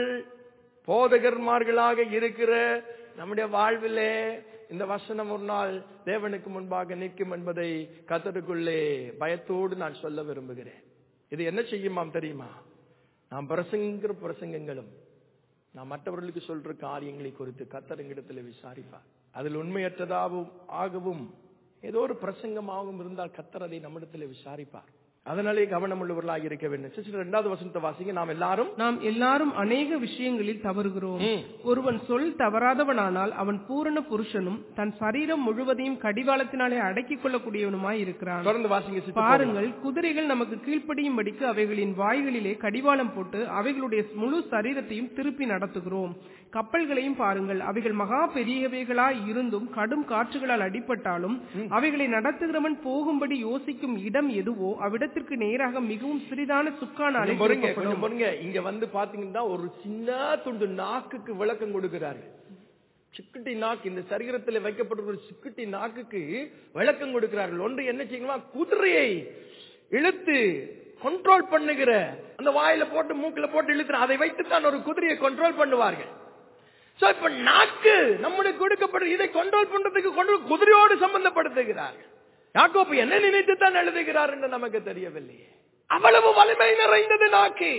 போதகர்மார்களாக இருக்கிற நம்முடைய வாழ்விலே இந்த வசனம் ஒரு நாள் தேவனுக்கு முன்பாக நிற்கும் என்பதை கத்தருக்குள்ளே பயத்தோடு நான் சொல்ல விரும்புகிறேன் இது என்ன செய்யுமாம் தெரியுமா நாம் பிரசங்கிற பிரசங்கங்களும் நாம் மற்றவர்களுக்கு சொல்ற காரியங்களை குறித்து கத்தரங்கிடத்தில் விசாரிப்பார் அதில் உண்மையற்றதாகவும் ஆகவும் ஏதோ ஒரு பிரசங்கமாகவும் இருந்தால் கத்தர் அதை நம்மிடத்தில் விசாரிப்பார் அதனாலே கவனம் உள்ளவர்களாக இருக்க வேண்டும் சிஸ்டர் இரண்டாவது வசனத்தை வாசிங்க நாம் எல்லாரும் நாம் எல்லாரும் அநேக விஷயங்களில் தவறுகிறோம் ம். ஒருவன் சொல் தவறாதவனானால் அவன் பூரண புருஷனும் தன் சரீரம் முழுவதையும் கடிவாளத்தினாலே அடக்கிக் கொள்ளக்கூடியவனுமாய் இருக்கிறான் தொடர்ந்து வாசிங்க sister. பாருங்கள் குதிரைகள் நமக்கு கீழ்ப்படியும்படிக்கு அவைகளின் வாய்களிலே கடிவாளம் போட்டு அவைகளுடைய முழு சரீரத்தையும் திருப்பி நடத்துகிறோம் கப்பல்களையும் பாருங்கள் அவைகள் மகா பெரியவைகளாய் இருந்தும் கடும் காற்றுகளால் அடிபட்டாலும் அவைகளை நடத்துகிறவன் போகும்படி யோசிக்கும் இடம் எதுவோ அவ்விடத்திற்கு நேராக மிகவும் சிறிதான சுக்கானாலே கொஞ்சம் பொறுங்க திருப்பப்படும். கொஞ்சம் பொறுங்க இங்க வந்து பாத்தீங்கன்னா ஒரு சின்ன துண்டு நாக்குக்கு விளக்கம் கொடுக்கிறார்கள் சிக்குட்டி நாக்கு இந்த சரீரத்தில் வைக்கப்பட்ட ஒரு சிக்குட்டி நாக்குக்கு விளக்கம் கொடுக்கிறார்கள் ஒன்று என்ன செய்யணுமா குதிரையை இழுத்து கண்ட்ரோல் பண்ணுகிற அந்த வாயில போட்டு மூக்குல போட்டு இழுத்துற அதை வைத்து தான் ஒரு குதிரையை கண்ட்ரோல் பண்ணுவார்கள் சோ இப்ப நாக்கு நம்முடைய கொடுக்கப்பட்ட இதை கண்ட்ரோல் பண்றதுக்கு கொண்டு குதிரையோடு சம்பந்தப்படுத்துகிறார்கள் யாக்கோப்பு என்ன நினைத்து தான் எழுதுகிறார் என்று நமக்கு தெரியவில்லையே அவ்வளவு வலிமை நிறைந்தது நாக்கு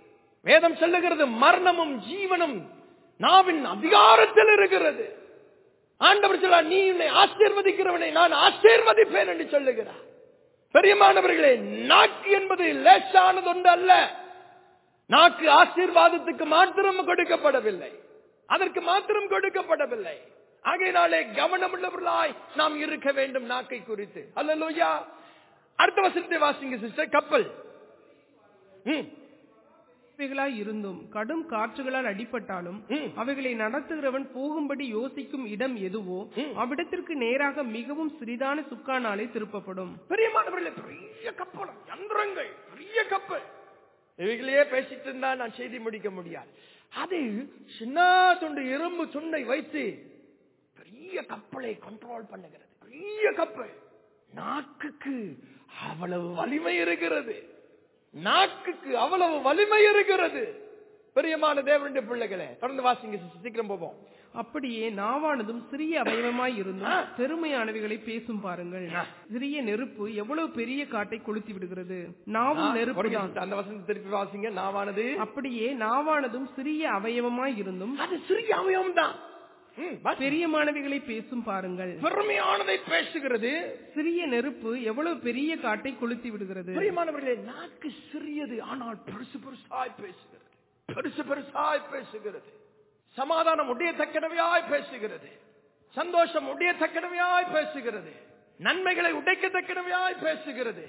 வேதம் சொல்லுகிறது மரணமும் ஜீவனும் நாவின் அதிகாரத்தில் இருக்கிறது ஆண்டவர் சொல்ல நீ உன்னை ஆசீர்வதிக்கிறவனை நான் ஆசீர்வதிப்பேன் என்று சொல்லுகிறார் பெரியமானவர்களே நாக்கு என்பது லேசானது ஒன்று அல்ல நாக்கு ஆசீர்வாதத்துக்கு மாத்திரம் கொடுக்கப்படவில்லை அதற்கு மாத்திரம் கொடுக்கப்படவில்லை ஆகையினாலே கவனமுள்ளவர்களாய் நாம் இருக்க வேண்டும் நாக்கை குறித்து அல்லா அடுத்த வசனத்தை வாசிங்க சிஸ்டர் கப்பல் ம், அவைகளாய் இருந்தும் கடும் காற்றுகளால் அடிபட்டாலும் ம். அவைகளை நடத்துகிறவன் போகும்படி யோசிக்கும் இடம் எதுவோ அவ்விடத்திற்கு நேராக மிகவும் சிறிதான சுக்கானாலே திருப்பப்படும் பெரியமானவர்களே பெரிய கப்பலம் யந்திரங்கள் பெரிய கப்பல் இவைகளையே பேசிட்டு இருந்தா நான் செய்தி முடிக்க முடியாது அது சின்ன துண்டு இரும்பு துண்டை வைத்து பெரிய கப்பலை கண்ட்ரோல் பண்ணுகிறது பெரிய கப்பல் நாக்குக்கு அவ்வளவு வலிமை இருக்கிறது நாக்குக்கு அவ்வளவு வலிமை இருக்கிறது பெரியமான தேவனுடைய பிள்ளைகளே தொடர்ந்து வாசிங்க sister. சீக்கிரம் போவோம் அப்படியே நாவானதும் சிறிய அவயவமாய் இருந்தும் ஆ. பெருமையானவைகளை பேசும் பாருங்கள் ஆ. சிறிய நெருப்பு எவ்வளவு பெரிய காட்டை கொளுத்தி விடுகிறது நாவும் நெருப்பு பொறுங்க sister. அந்த வசனத்தை திருப்பி வாசிங்க நாவானது அப்படியே நாவானதும் சிறிய அவயவமாய் இருந்தும் அது சிறிய அவயம் தான் பெரியமானவைகளை பேசும் பாருங்கள் பெருமையானதை பேசுகிறது சிறிய நெருப்பு எவ்வளவு பெரிய காட்டை கொளுத்தி விடுகிறது பிரியமானவர்களே நாக்கு சிறியது ஆனால் பெருசு பெருசாய் பேசுகிறது பெருசு பெருசாய் பேசுகிறது சமாதானம் உடையத்தக்கனவையாய் பேசுகிறது சந்தோஷம் உடையத்தக்கனவையாய் பேசுகிறது நன்மைகளை உடைக்கத்தக்கனவையாய் பேசுகிறது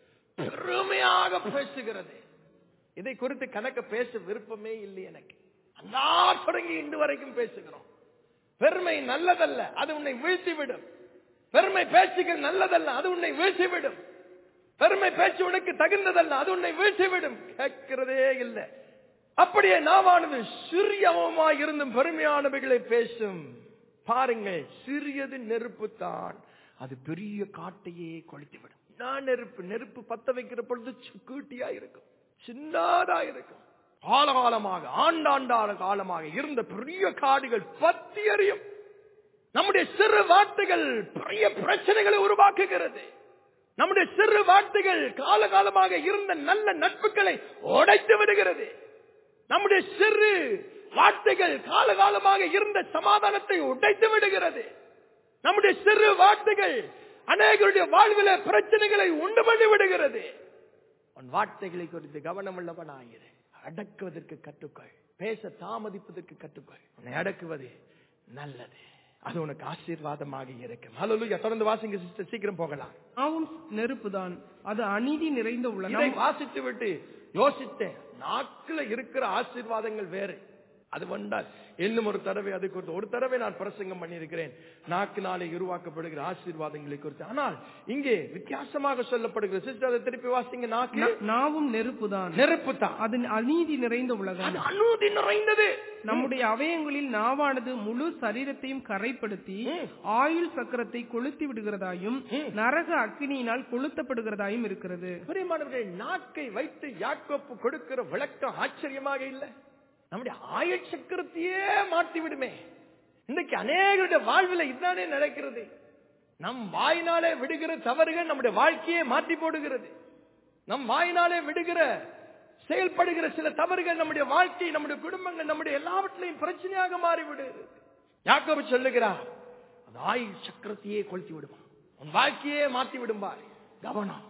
பெருமையாக பேசுகிறது இதை குறித்து கணக்க பேச விருப்பமே இல்லை எனக்கு அந்த தொடங்கி இன்று வரைக்கும் பேசுகிறோம் பெருமை நல்லதல்ல அது உன்னை வீழ்த்திவிடும் பெருமை பேச்சுகள் நல்லதல்ல அது உன்னை வீழ்த்திவிடும் பெருமை பேச்சு உனக்கு தகுந்ததல்ல அது உன்னை வீழ்த்திவிடும் கேட்கிறதே இல்லை அப்படியே நாவானது சிறியவமாய் இருந்தும் பெருமையானவைகளை பேசும் பாருங்கள் சிறியது நெருப்பு தான் அது பெரிய காட்டையே கொளுத்திவிடும் நான் நெருப்பு நெருப்பு பத்த வைக்கிற பொழுது சுக்கூட்டியா இருக்கும் சின்னதா இருக்கும் காலகாலமாக ஆண்டாண்டான காலமாக இருந்த பெரிய காடுகள் பத்தி எறியும் நம்முடைய சிறு வார்த்தைகள் பெரிய பிரச்சனைகளை உருவாக்குகிறது நம்முடைய சிறு வார்த்தைகள் காலகாலமாக இருந்த நல்ல நட்புகளை உடைத்து விடுகிறது நம்முடைய சிறு வார்த்தைகள் காலகாலமாக இருந்த சமாதானத்தை உடைத்து விடுகிறது நம்முடைய சிறு வார்த்தைகள் அநேகருடைய வாழ்வில பிரச்சனைகளை உண்டு பண்ணி விடுகிறது உன் வார்த்தைகளை குறித்து கவனம் உள்ளவனாயிரு அடக்குவதற்கு கற்றுக்கொள் பேச தாமதிப்பதற்கு கற்றுக்கொள் உன்னை அடக்குவது நல்லது அது உனக்கு ஆசீர்வாதமாக இருக்கும் ஹalleluya தொடர்ந்து வாசிங்க சிஸ்டர் சீக்கிரம் போகலாம் நாவும் நெருப்புதான் அது அநீதி நிறைந்த இதை உலகம் வாசித்து விட்டு யோசித்தேன் நாக்குல இருக்கிற ஆசீர்வாதங்கள் வேறு அது வந்தால் இன்னும் ஒரு தடவை அது குறித்து ஒரு தடவை நான் பிரசங்கம் பண்ணியிருக்கிறேன் நாக்கினாலே உருவாக்கப்படுகிற ஆசீர்வாதங்களை குறித்து ஆனால் இங்கே வித்தியாசமாக சொல்லப்படுகிற சிஸ்டர் அதை திருப்பி வாசிங்க நாக்கு நா- நாவும் நெருப்புதான் நெருப்பு தான் அது அநீதி நிறைந்த உலகம் அது அநூதி நிறைந்தது நம்முடைய அவயங்களில் நாவானது முழு சரீரத்தையும் கரைப்படுத்தி ம். ஆயுள் சக்கரத்தை கொளுத்தி விடுகிறதாயும் நரக அக்கினியினால் கொளுத்தப்படுகிறதாயும் இருக்கிறது பிரியமானவர்களே நாக்கை வைத்து யாக்கோப்பு கொடுக்கிற விளக்கம் ஆச்சரியமாக இல்லை நம்முடைய ஆயுள் சக்கரத்தையே மாற்றி விடுமே இன்னைக்கு அநேகருடைய வாழ்வில் இதுதானே நடக்கிறது நம் வாயினாலே விடுகிற தவறுகள் நம்முடைய வாழ்க்கையை மாற்றி போடுகிறது நம் வாயினாலே விடுகிற செயல்படுகிற சில தவறுகள் நம்முடைய வாழ்க்கை நம்முடைய குடும்பங்கள் நம்முடைய எல்லாவற்றிலையும் பிரச்சனையாக மாறிவிடுகிறது யாக்கோபு சொல்லுகிறார் அது ஆயுள் சக்கரத்தையே கொளுத்தி விடுமா உன் வாழ்க்கையே மாற்றி விடும்பார் கவனம்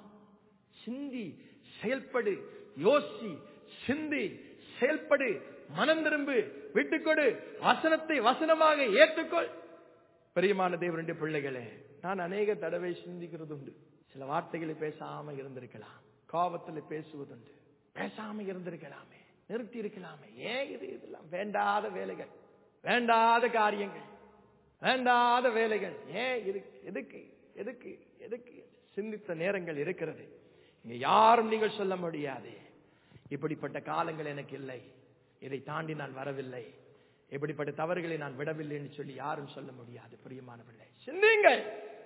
சிந்தி செயல்படு யோசி சிந்தி செயல்படு மனம் திரும்பு விட்டுக்கொடு வசனத்தை வசனமாக ஏற்றுக்கொள் பிரியமான தேவனுடைய பிள்ளைகளே நான் அநேக தடவை சிந்திக்கிறது உண்டு சில வார்த்தைகளை பேசாம இருந்திருக்கலாம் கோபத்தில் பேசுவதுண்டு பேசாம இருந்திருக்கலாமே நிறுத்தி இருக்கலாமே ஏன் இது இதெல்லாம் வேண்டாத வேலைகள் வேண்டாத காரியங்கள் வேண்டாத வேலைகள் ஏன் இருக்கு எதுக்கு எதுக்கு எதுக்கு சிந்தித்த நேரங்கள் இருக்கிறது இங்க யாரும் நீங்கள் சொல்ல முடியாது இப்படிப்பட்ட காலங்கள் எனக்கு இல்லை இதை தாண்டி நான் வரவில்லை இப்படிப்பட்ட தவறுகளை நான் விடவில்லை என்று சொல்லி யாரும் சொல்ல முடியாது பிரியமானவர்களே சிந்தியுங்கள்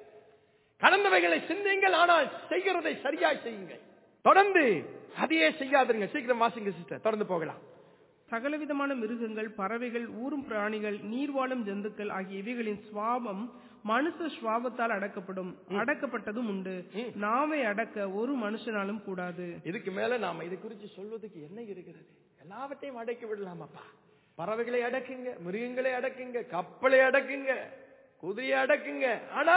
கடந்தவைகளை சிந்தியுங்கள் ஆனால் செய்கிறதை சரியாய் செய்யுங்கள் தொடர்ந்து அதையே செய்யாதுங்க சீக்கிரம் வாசிங்க சிஸ்டர் தொடர்ந்து போகலாம் சகலவிதமான மிருகங்கள் பறவைகள் ஊரும் பிராணிகள் நீர்வாழும் ஜந்துக்கள் ஆகிய இவைகளின் சுவாபம் மனுஷ சுவாபத்தால் அடக்கப்படும் அடக்கப்பட்டதும் உண்டு நாவை அடக்க ஒரு மனுஷனாலும் கூடாது இதுக்கு மேல நாம இது குறித்து சொல்வதற்கு என்ன இருக்கிறது எல்லாவற்றையும் அடக்கி விடலாமப்பா பறவைகளை அடக்குங்க மிருகங்களை அடக்குங்க கப்பலை அடக்குங்க குதிரையை அடக்குங்க ஆனா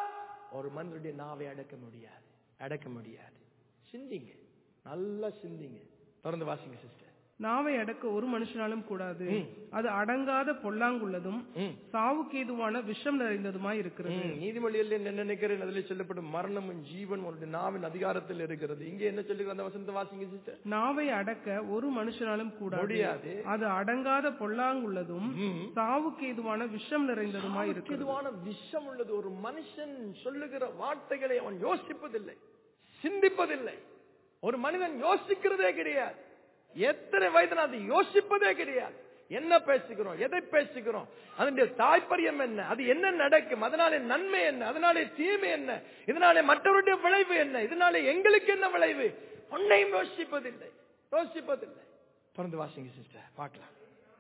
ஒரு மனிதனுடைய நாவை அடக்க முடியாது அடக்க முடியாது சிந்திங்க நல்லா சிந்திங்க தொடர்ந்து வாசிங்க சிஸ்டர் நாவை அடக்க ஒரு மனுஷனாலும் கூடாது அது அடங்காத பொல்லாங்குள்ளதும் ம். சாவுக்கேதுவான விஷம் நிறைந்ததுமாய் இருக்கிறது ம், நீதிமொழியில் என்ன நினைக்கிறேன் அதில் சொல்லப்படும் மரணமும் ஜீவன் உன்னுடைய நாவின் அதிகாரத்தில் இருக்கிறது இங்கே என்ன சொல்லுகிற அந்த வசனத்தை வாசிங்க சிஸ்டர் நாவை அடக்க ஒரு மனுஷனாலும் கூடாது முடியாது அது அடங்காத பொல்லாங்குள்ளதும் ம். சாவுக்கேதுவான விஷம் நிறைந்ததுமாய் இருக்கிறது இதுவான விஷம் உள்ளது ஒரு மனுஷன் சொல்லுகிற வார்த்தைகளை அவன் யோசிப்பதில்லை சிந்திப்பதில்லை ஒரு மனிதன் யோசிக்கிறதே கிடையாது எத்தனை வயதுல அது யோசிப்பதே கிடையாது என்ன பேசுகிறோம் எதை பேசுகிறோம் அதனுடைய தாய்ப்பரியம் என்ன அது என்ன நடக்கும் அதனாலே நன்மை என்ன அதனாலே தீமை என்ன இதனாலே மற்றவருடைய விளைவு என்ன இதனாலே எங்களுக்கு என்ன விளைவு ஒன்னையும் யோசிப்பதில்லை யோசிப்பதில்லை தொடர்ந்து வாசிங்க சிஸ்டர் பார்க்கலாம்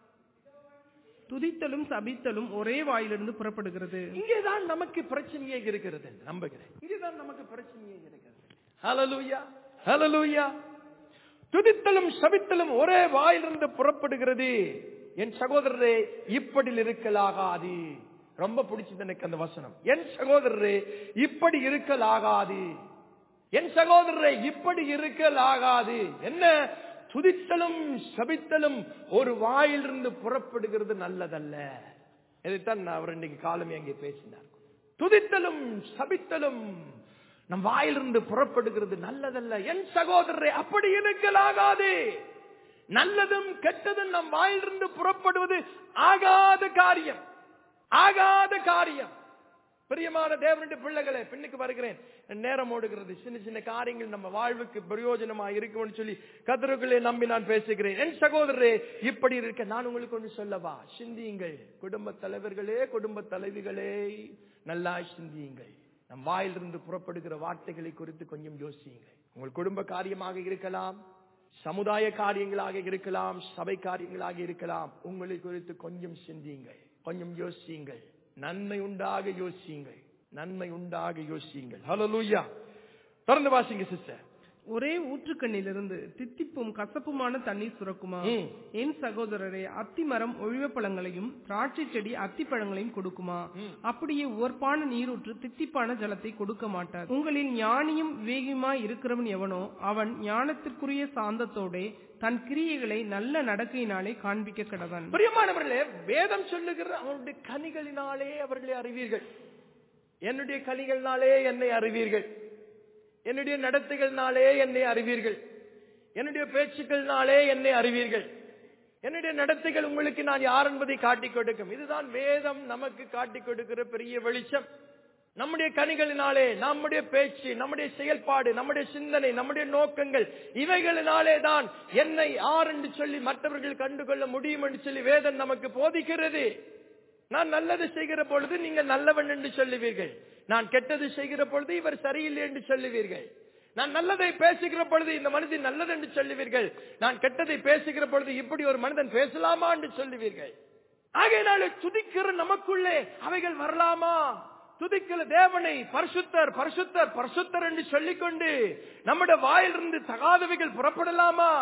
துதித்தலும் சபித்தலும் ஒரே வாயிலிருந்து புறப்படுகிறது இங்கேதான் நமக்கு பிரச்சனையே இருக்கிறது என்று நம்புகிறேன் இங்கேதான் நமக்கு பிரச்சனையே இருக்கிறது ஹalleluya ஹalleluya துதித்தலும் சபித்தலும் ஒரே வாயிலிருந்து புறப்படுகிறது என் சகோதரரே இப்படி இருக்கலாகாது ரொம்ப பிடிச்சது எனக்கு அந்த வசனம் என் சகோதரரே இப்படி இருக்கலாகாது என் சகோதரரே இப்படி இருக்கலாகாது என்ன துதித்தலும் சபித்தலும் ஒரு வாயிலிருந்து புறப்படுகிறது நல்லதல்ல இதைத்தான் நான் அவர் இன்னைக்கு காலமே அங்கே பேசினார் துதித்தலும் சபித்தலும் நம் வாயிலிருந்து புறப்படுகிறது நல்லதல்ல என் சகோதரரை அப்படி இருக்கலாகாது நல்லதும் கெட்டதும் நம் வாயிலிருந்து புறப்படுவது ஆகாத காரியம் ஆகாத காரியம் பிரியமான தேவனுடைய பிள்ளைகளே பின்னுக்கு வருகிறேன் நேரம் ஓடுகிறது சின்ன சின்ன காரியங்கள் நம்ம வாழ்வுக்கு பிரயோஜனமா இருக்கும்னு சொல்லி கத்தருக்குள்ளே நம்பி நான் பேசுகிறேன் என் சகோதரரே இப்படி இருக்க நான் உங்களுக்கு ஒன்று சொல்லவா சிந்தியுங்கள் குடும்ப தலைவர்களே குடும்ப தலைவிகளே நல்லா சிந்தியுங்கள் நம் வாயிலிருந்து புறப்படுகிற வார்த்தைகளை குறித்து கொஞ்சம் யோசியுங்கள் உங்கள் குடும்ப காரியமாக இருக்கலாம் சமுதாய காரியங்களாக இருக்கலாம் சபை காரியங்களாக இருக்கலாம் உங்களை குறித்து கொஞ்சம் சிந்தியுங்கள் கொஞ்சம் யோசியுங்கள் நன்மை உண்டாக யோசியுங்கள் நன்மை உண்டாக யோசியுங்கள் ஹalleluya தொடர்ந்து வாசிங்க சிஸ்டர் ஒரே ஊற்றுக்கண்ணிலிருந்து தித்திப்பும் கசப்புமான தண்ணீர் சுரக்குமா ம். என் சகோதரரே அத்திமரம் ஒழிவ பழங்களையும் திராட்சை செடி அத்திப்பழங்களையும் கொடுக்குமா அப்படியே உவர்ப்பான நீரூற்று தித்திப்பான ஜலத்தை கொடுக்க மாட்டார் உங்களில் ஞானியும் விவேகியுமாய் இருக்கிறவன் எவனோ அவன் ஞானத்திற்குரிய சாந்தத்தோடே தன் கிரியைகளை நல்ல நடக்கையினாலே காண்பிக்க கடவன் பிரியமானவர்களே வேதம் சொல்லுகிற அவனுடைய கனிகளினாலே அவர்களை அறிவீர்கள் என்னுடைய கனிகளினாலே என்னை அறிவீர்கள் என்னுடைய நடத்தைகள்னாலே என்னை அறிவீர்கள் என்னுடைய பேச்சுக்கள்னாலே என்னை அறிவீர்கள் என்னுடைய நடத்தைகள் உங்களுக்கு நான் யார் என்பதை காட்டிக் கொடுக்கும் இதுதான் வேதம் நமக்கு காட்டிக் கொடுக்கிற பெரிய வெளிச்சம் நம்முடைய கனிகளினாலே நம்முடைய பேச்சு நம்முடைய செயல்பாடு நம்முடைய சிந்தனை நம்முடைய நோக்கங்கள் இவைகளினாலே தான் என்னை யார் என்று சொல்லி மற்றவர்கள் கண்டுகொள்ள முடியும் என்று சொல்லி வேதம் நமக்கு போதிக்கிறது நான் நல்லது செய்கிற பொழுது நீங்கள் நல்லவன் என்று சொல்லுவீர்கள் நான் கெட்டது செய்கிற பொழுது இவர் சரியில்லை என்று சொல்லுவீர்கள் நான் நல்லதை பேசுகிற பொழுது இந்த மனிதன் நல்லது என்று சொல்லுவீர்கள் நான் கெட்டதை பேசுகிற பொழுது இப்படி ஒரு மனிதன் பேசலாமா என்று சொல்லுவீர்கள் ஆகையினால துதிக்கிற நமக்குள்ளே அவைகள் வரலாமா துதிக்கிற தேவனை பரிசுத்தர் பரிசுத்தர் பரிசுத்தர் என்று சொல்லிக்கொண்டு நம்முடைய வாயிலிருந்து தகாதவைகள் புறப்படலாமா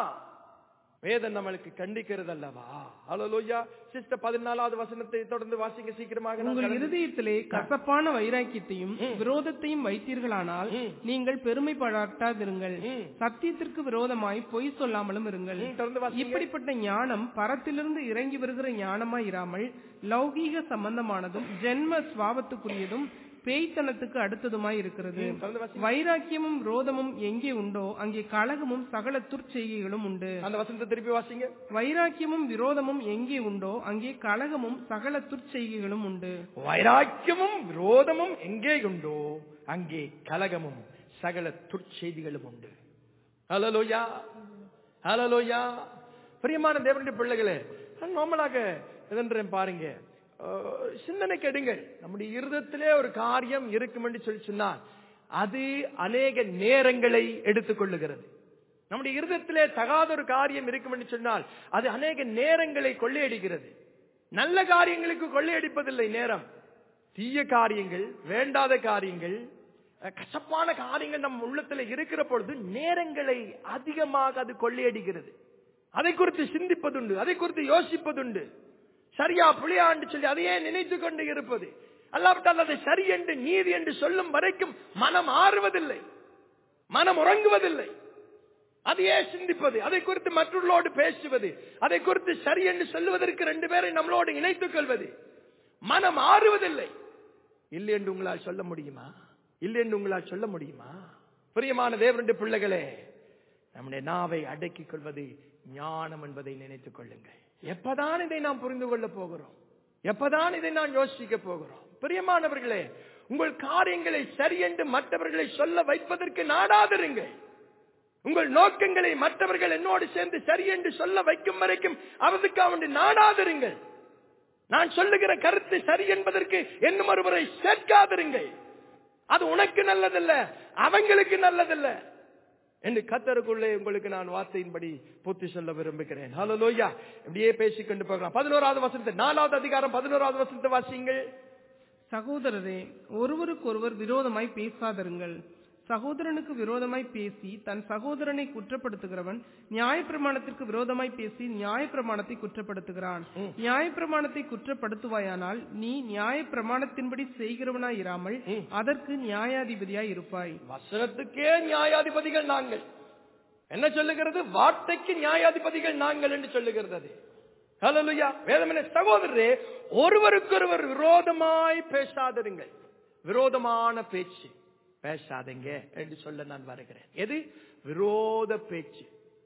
வேதம் நம்மளுக்கு கண்டிக்கிறது அல்லவா ஹalleluya சிஸ்டர் பதினாலாவது வசனத்தை தொடர்ந்து வாசிங்க சீக்கிரமாக நான் உங்கள் கடந்து- இருதயத்திலே கசப்பான வைராக்கியத்தையும் விரோதத்தையும் வைத்தீர்களானால் நீங்கள் பெருமை பாராட்டாதிருங்கள் ம். சத்தியத்திற்கு விரோதமாய் பொய் சொல்லாமலும் இருங்கள் ம், தொடர்ந்து வாசிங்க இப்படிப்பட்ட ஞானம் பரத்திலிருந்து இறங்கி வருகிற ஞானமாய் இராமல் லௌகீக சம்பந்தமானதும் ஜென்ம சுவாபத்துக்குரியதும் பேய்த்தனத்துக்கு அடுத்ததுமாய் இருக்கிறது ம், தொடர்ந்து வாசிங்க வைராக்கியமும் விரோதமும் எங்கே உண்டோ அங்கே கலகமும் சகல துர்ச்செய்கைகளும் உண்டு அந்த வசனத்தை திருப்பி வாசிங்க வைராக்கியமும் விரோதமும் எங்கே உண்டோ அங்கே கலகமும் சகல துர்ச்செய்கைகளும் உண்டு வைராக்கியமும் விரோதமும் எங்கே உண்டோ அங்கே கலகமும் சகல துர்ச்செய்திகளும் உண்டு ஹalleluya ஹalleluya பிரியமான தேவனுடைய பிள்ளைகளே நான் நார்மலாக இதன்றேன் பாருங்க அஹ், சிந்தனைக்கு எடுங்கள் நம்முடைய இருதத்திலே ஒரு காரியம் இருக்கும் என்று சொல்லி சொன்னால் அது அநேக நேரங்களை எடுத்துக்கொள்ளுகிறது நம்முடைய இருதத்திலே தகாத ஒரு காரியம் இருக்கும் என்று சொன்னால் அது அநேக நேரங்களை கொள்ளையடிக்கிறது நல்ல காரியங்களுக்கு கொள்ளையடிப்பதில்லை நேரம் தீய காரியங்கள் வேண்டாத காரியங்கள் அஹ், கசப்பான காரியங்கள் நம் உள்ளத்துல இருக்கிற பொழுது நேரங்களை அதிகமாக அது கொள்ளையடிக்கிறது அதை குறித்து சிந்திப்பதுண்டு அதை குறித்து யோசிப்பதுண்டு சரியா பிழையாண்டு சொல்லி அதையே நினைத்து கொண்டு இருப்பது அல்லாவிட்டால் அதை சரி என்று நீதி என்று சொல்லும் வரைக்கும் மனம் ஆறுவதில்லை மனம் உறங்குவதில்லை அதையே சிந்திப்பது அதை குறித்து மற்றவர்களோடு பேசுவது அதை குறித்து சரி என்று சொல்லுவதற்கு ரெண்டு பேரை நம்மளோடு இணைத்துக் கொள்வது மனம் ஆறுவதில்லை இல்லை என்று உங்களால் சொல்ல முடியுமா இல்லை என்று உங்களால் சொல்ல முடியுமா பிரியமான தேவனுடைய பிள்ளைகளே நம்முடைய நாவை அடக்கிக் கொள்வது ஞானம் என்பதை நினைத்துக் கொள்ளுங்கள் எப்பதான் இதை நாம் புரிந்து கொள்ள போகிறோம் எப்பதான் இதை நான் யோசிக்க போகிறோம் பிரியமானவர்களே உங்கள் காரியங்களை சரி என்று மற்றவர்களை சொல்ல வைப்பதற்கு நாடாதிருங்கள் உங்கள் நோக்கங்களை மற்றவர்கள் என்னோடு சேர்ந்து சரி என்று சொல்ல வைக்கும் வரைக்கும் அவருக்கு அவனுடைய நாடாதிருங்கள் நான் சொல்லுகிற கருத்து சரி என்பதற்கு இன்னும் ஒருவரை சேர்க்காதிருங்கள் அது உனக்கு நல்லதல்ல அவங்களுக்கு நல்லதல்ல என்று கத்தருக்குள்ளே உங்களுக்கு நான் வார்த்தையின்படி பூர்த்தி சொல்ல விரும்புகிறேன் ஹலோ லோய்யா இப்படியே பேசிக்கொண்டு போகலாம் பதினோராவது வசனத்தை நாலாவது அதிகாரம் பதினோராவது வசனத்தை வாசிங்கள் சகோதரரே ஒருவருக்கொருவர் விரோதமாய் பேசாதிருங்கள் சகோதரனுக்கு விரோதமாய் பேசி தன் சகோதரனை குற்றப்படுத்துகிறவன் நியாயப்பிரமாணத்திற்கு விரோதமாய் பேசி நியாயப்பிரமாணத்தை குற்றப்படுத்துகிறான் நியாயப்பிரமாணத்தை குற்றப்படுத்துவாயானால் நீ நியாயப்பிரமாணத்தின்படி செய்கிறவனாய் இராமல் அதற்கு நியாயாதிபதியாய் இருப்பாய் வசனத்துக்கே நியாயாதிபதிகள் நாங்கள் என்ன சொல்லுகிறது வார்த்தைக்கு நியாயாதிபதிகள் நாங்கள் என்று சொல்லுகிறது அது ஹalleluya வேதம் என்ன சகோதரரே ஒருவருக்கொருவர் விரோதமாய் பேசாதிருங்கள் விரோதமான பேச்சு பேசாதீங்க என்று சொல்ல நான் வருகிறேன் எது விரோத பேச்சு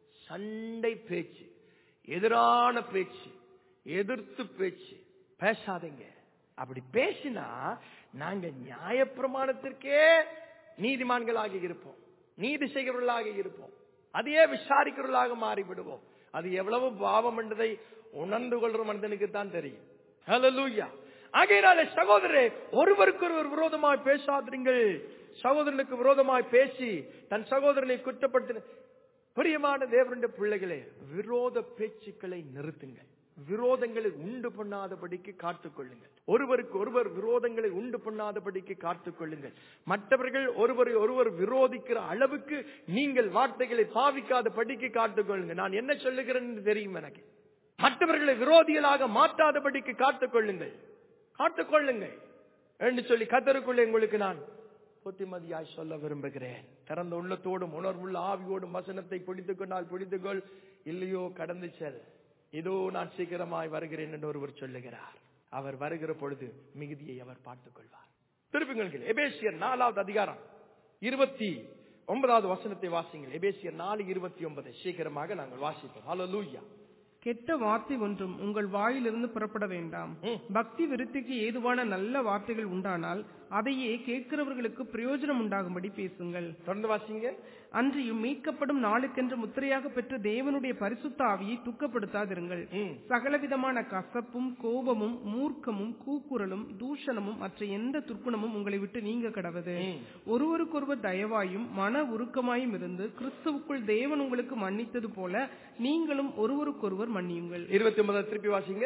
சண்டை பேச்சு எதிரான பேச்சு எதிர்த்து பேச்சு பேசாதீங்க அப்படி பேசினா நாங்க நியாயப்பிரமாணத்திற்கே நீதிமான்களாக இருப்போம் நீதி செய்கிறவர்களாக இருப்போம் அதையே விசாரிக்கிறவர்களாக மாறிவிடுவோம் அது எவ்வளவு பாவம் என்றதை உணர்ந்து கொள்ற மனிதனுக்கு தான் தெரியும் ஹalleluya ஆகையினாலே சகோதரரே ஒருவருக்கொருவர் விரோதமாய் பேசாதீர்கள் சகோதரனுக்கு விரோதமாய் பேசி தன் சகோதரனை குற்றப்படுத்தின பிரியமான தேவனுடைய பிள்ளைகளே விரோத பேச்சுக்களை நிறுத்துங்கள் விரோதங்களை உண்டு பண்ணாதபடிக்கு காத்துக்கொள்ளுங்கள் ஒருவருக்கு ஒருவர் விரோதங்களை உண்டு பண்ணாதபடிக்கு காத்துக்கொள்ளுங்கள் மற்றவர்கள் ஒருவரை ஒருவர் விரோதிக்கிற அளவுக்கு நீங்கள் வார்த்தைகளை பாவிக்காதபடிக்கு காத்துக்கொள்ளுங்கள் நான் என்ன சொல்லுகிறேன் என்று தெரியும் எனக்கு மற்றவர்களை விரோதிகளாக மாற்றாதபடிக்கு காத்துக்கொள்ளுங்கள் காத்துக்கொள்ளுங்கள் என்று சொல்லி கத்தருக்குள்ளே உங்களுக்கு நான் புத்திமதியாய் சொல்ல விரும்புகிறேன் திறந்த உள்ளத்தோடும் உணர்வுள்ள ஆவியோடும் வசனத்தை பிடித்துக் கொண்டால் பிடித்துக்கொள் இல்லையோ கடந்து செல் இதோ நான் சீக்கிரமாய் வருகிறேன் என்று ஒருவர் சொல்லுகிறார் அவர் வருகிற பொழுது மிகுதியை அவர் பார்த்துக் கொள்வார் திருப்புங்கள் எபேசியர் நாலாவது அதிகாரம் இருபத்தி ஒன்பதாவது வசனத்தை வாசிங்கள் எபேசியர் நாலு இருபத்தி ஒன்பது சீக்கிரமாக நாங்கள் வாசிப்போம் ஹalleluya கெட்ட வார்த்தை ஒன்றும் உங்கள் வாயிலிருந்து புறப்பட வேண்டாம் ம். பக்தி விருத்திக்கு ஏதுவான நல்ல வார்த்தைகள் உண்டானால் அதையே கேட்கிறவர்களுக்கு பிரயோஜனம் உண்டாகும்படி பேசுங்கள் தொடர்ந்து வாசிங்க அன்றியும் மீட்கப்படும் நாளுக்கென்று முத்திரையாக பெற்ற தேவனுடைய பரிசுத்த ஆவியை துக்கப்படுத்தாதிருங்கள் ம். சகலவிதமான கசப்பும் கோபமும் மூர்க்கமும் கூக்குரலும் தூஷணமும் மற்ற எந்த துர்க்குணமும் உங்களை விட்டு நீங்க கடவது ம். ஒருவருக்கொருவர் தயவாயும் மன உருக்கமாயும் இருந்து கிறிஸ்துவுக்குள் தேவன் உங்களுக்கு மன்னித்தது போல நீங்களும் ஒருவருக்கொருவர் மன்னியுங்கள் இருபத்தி ஒன்பதாவது திருப்பி வாசிங்க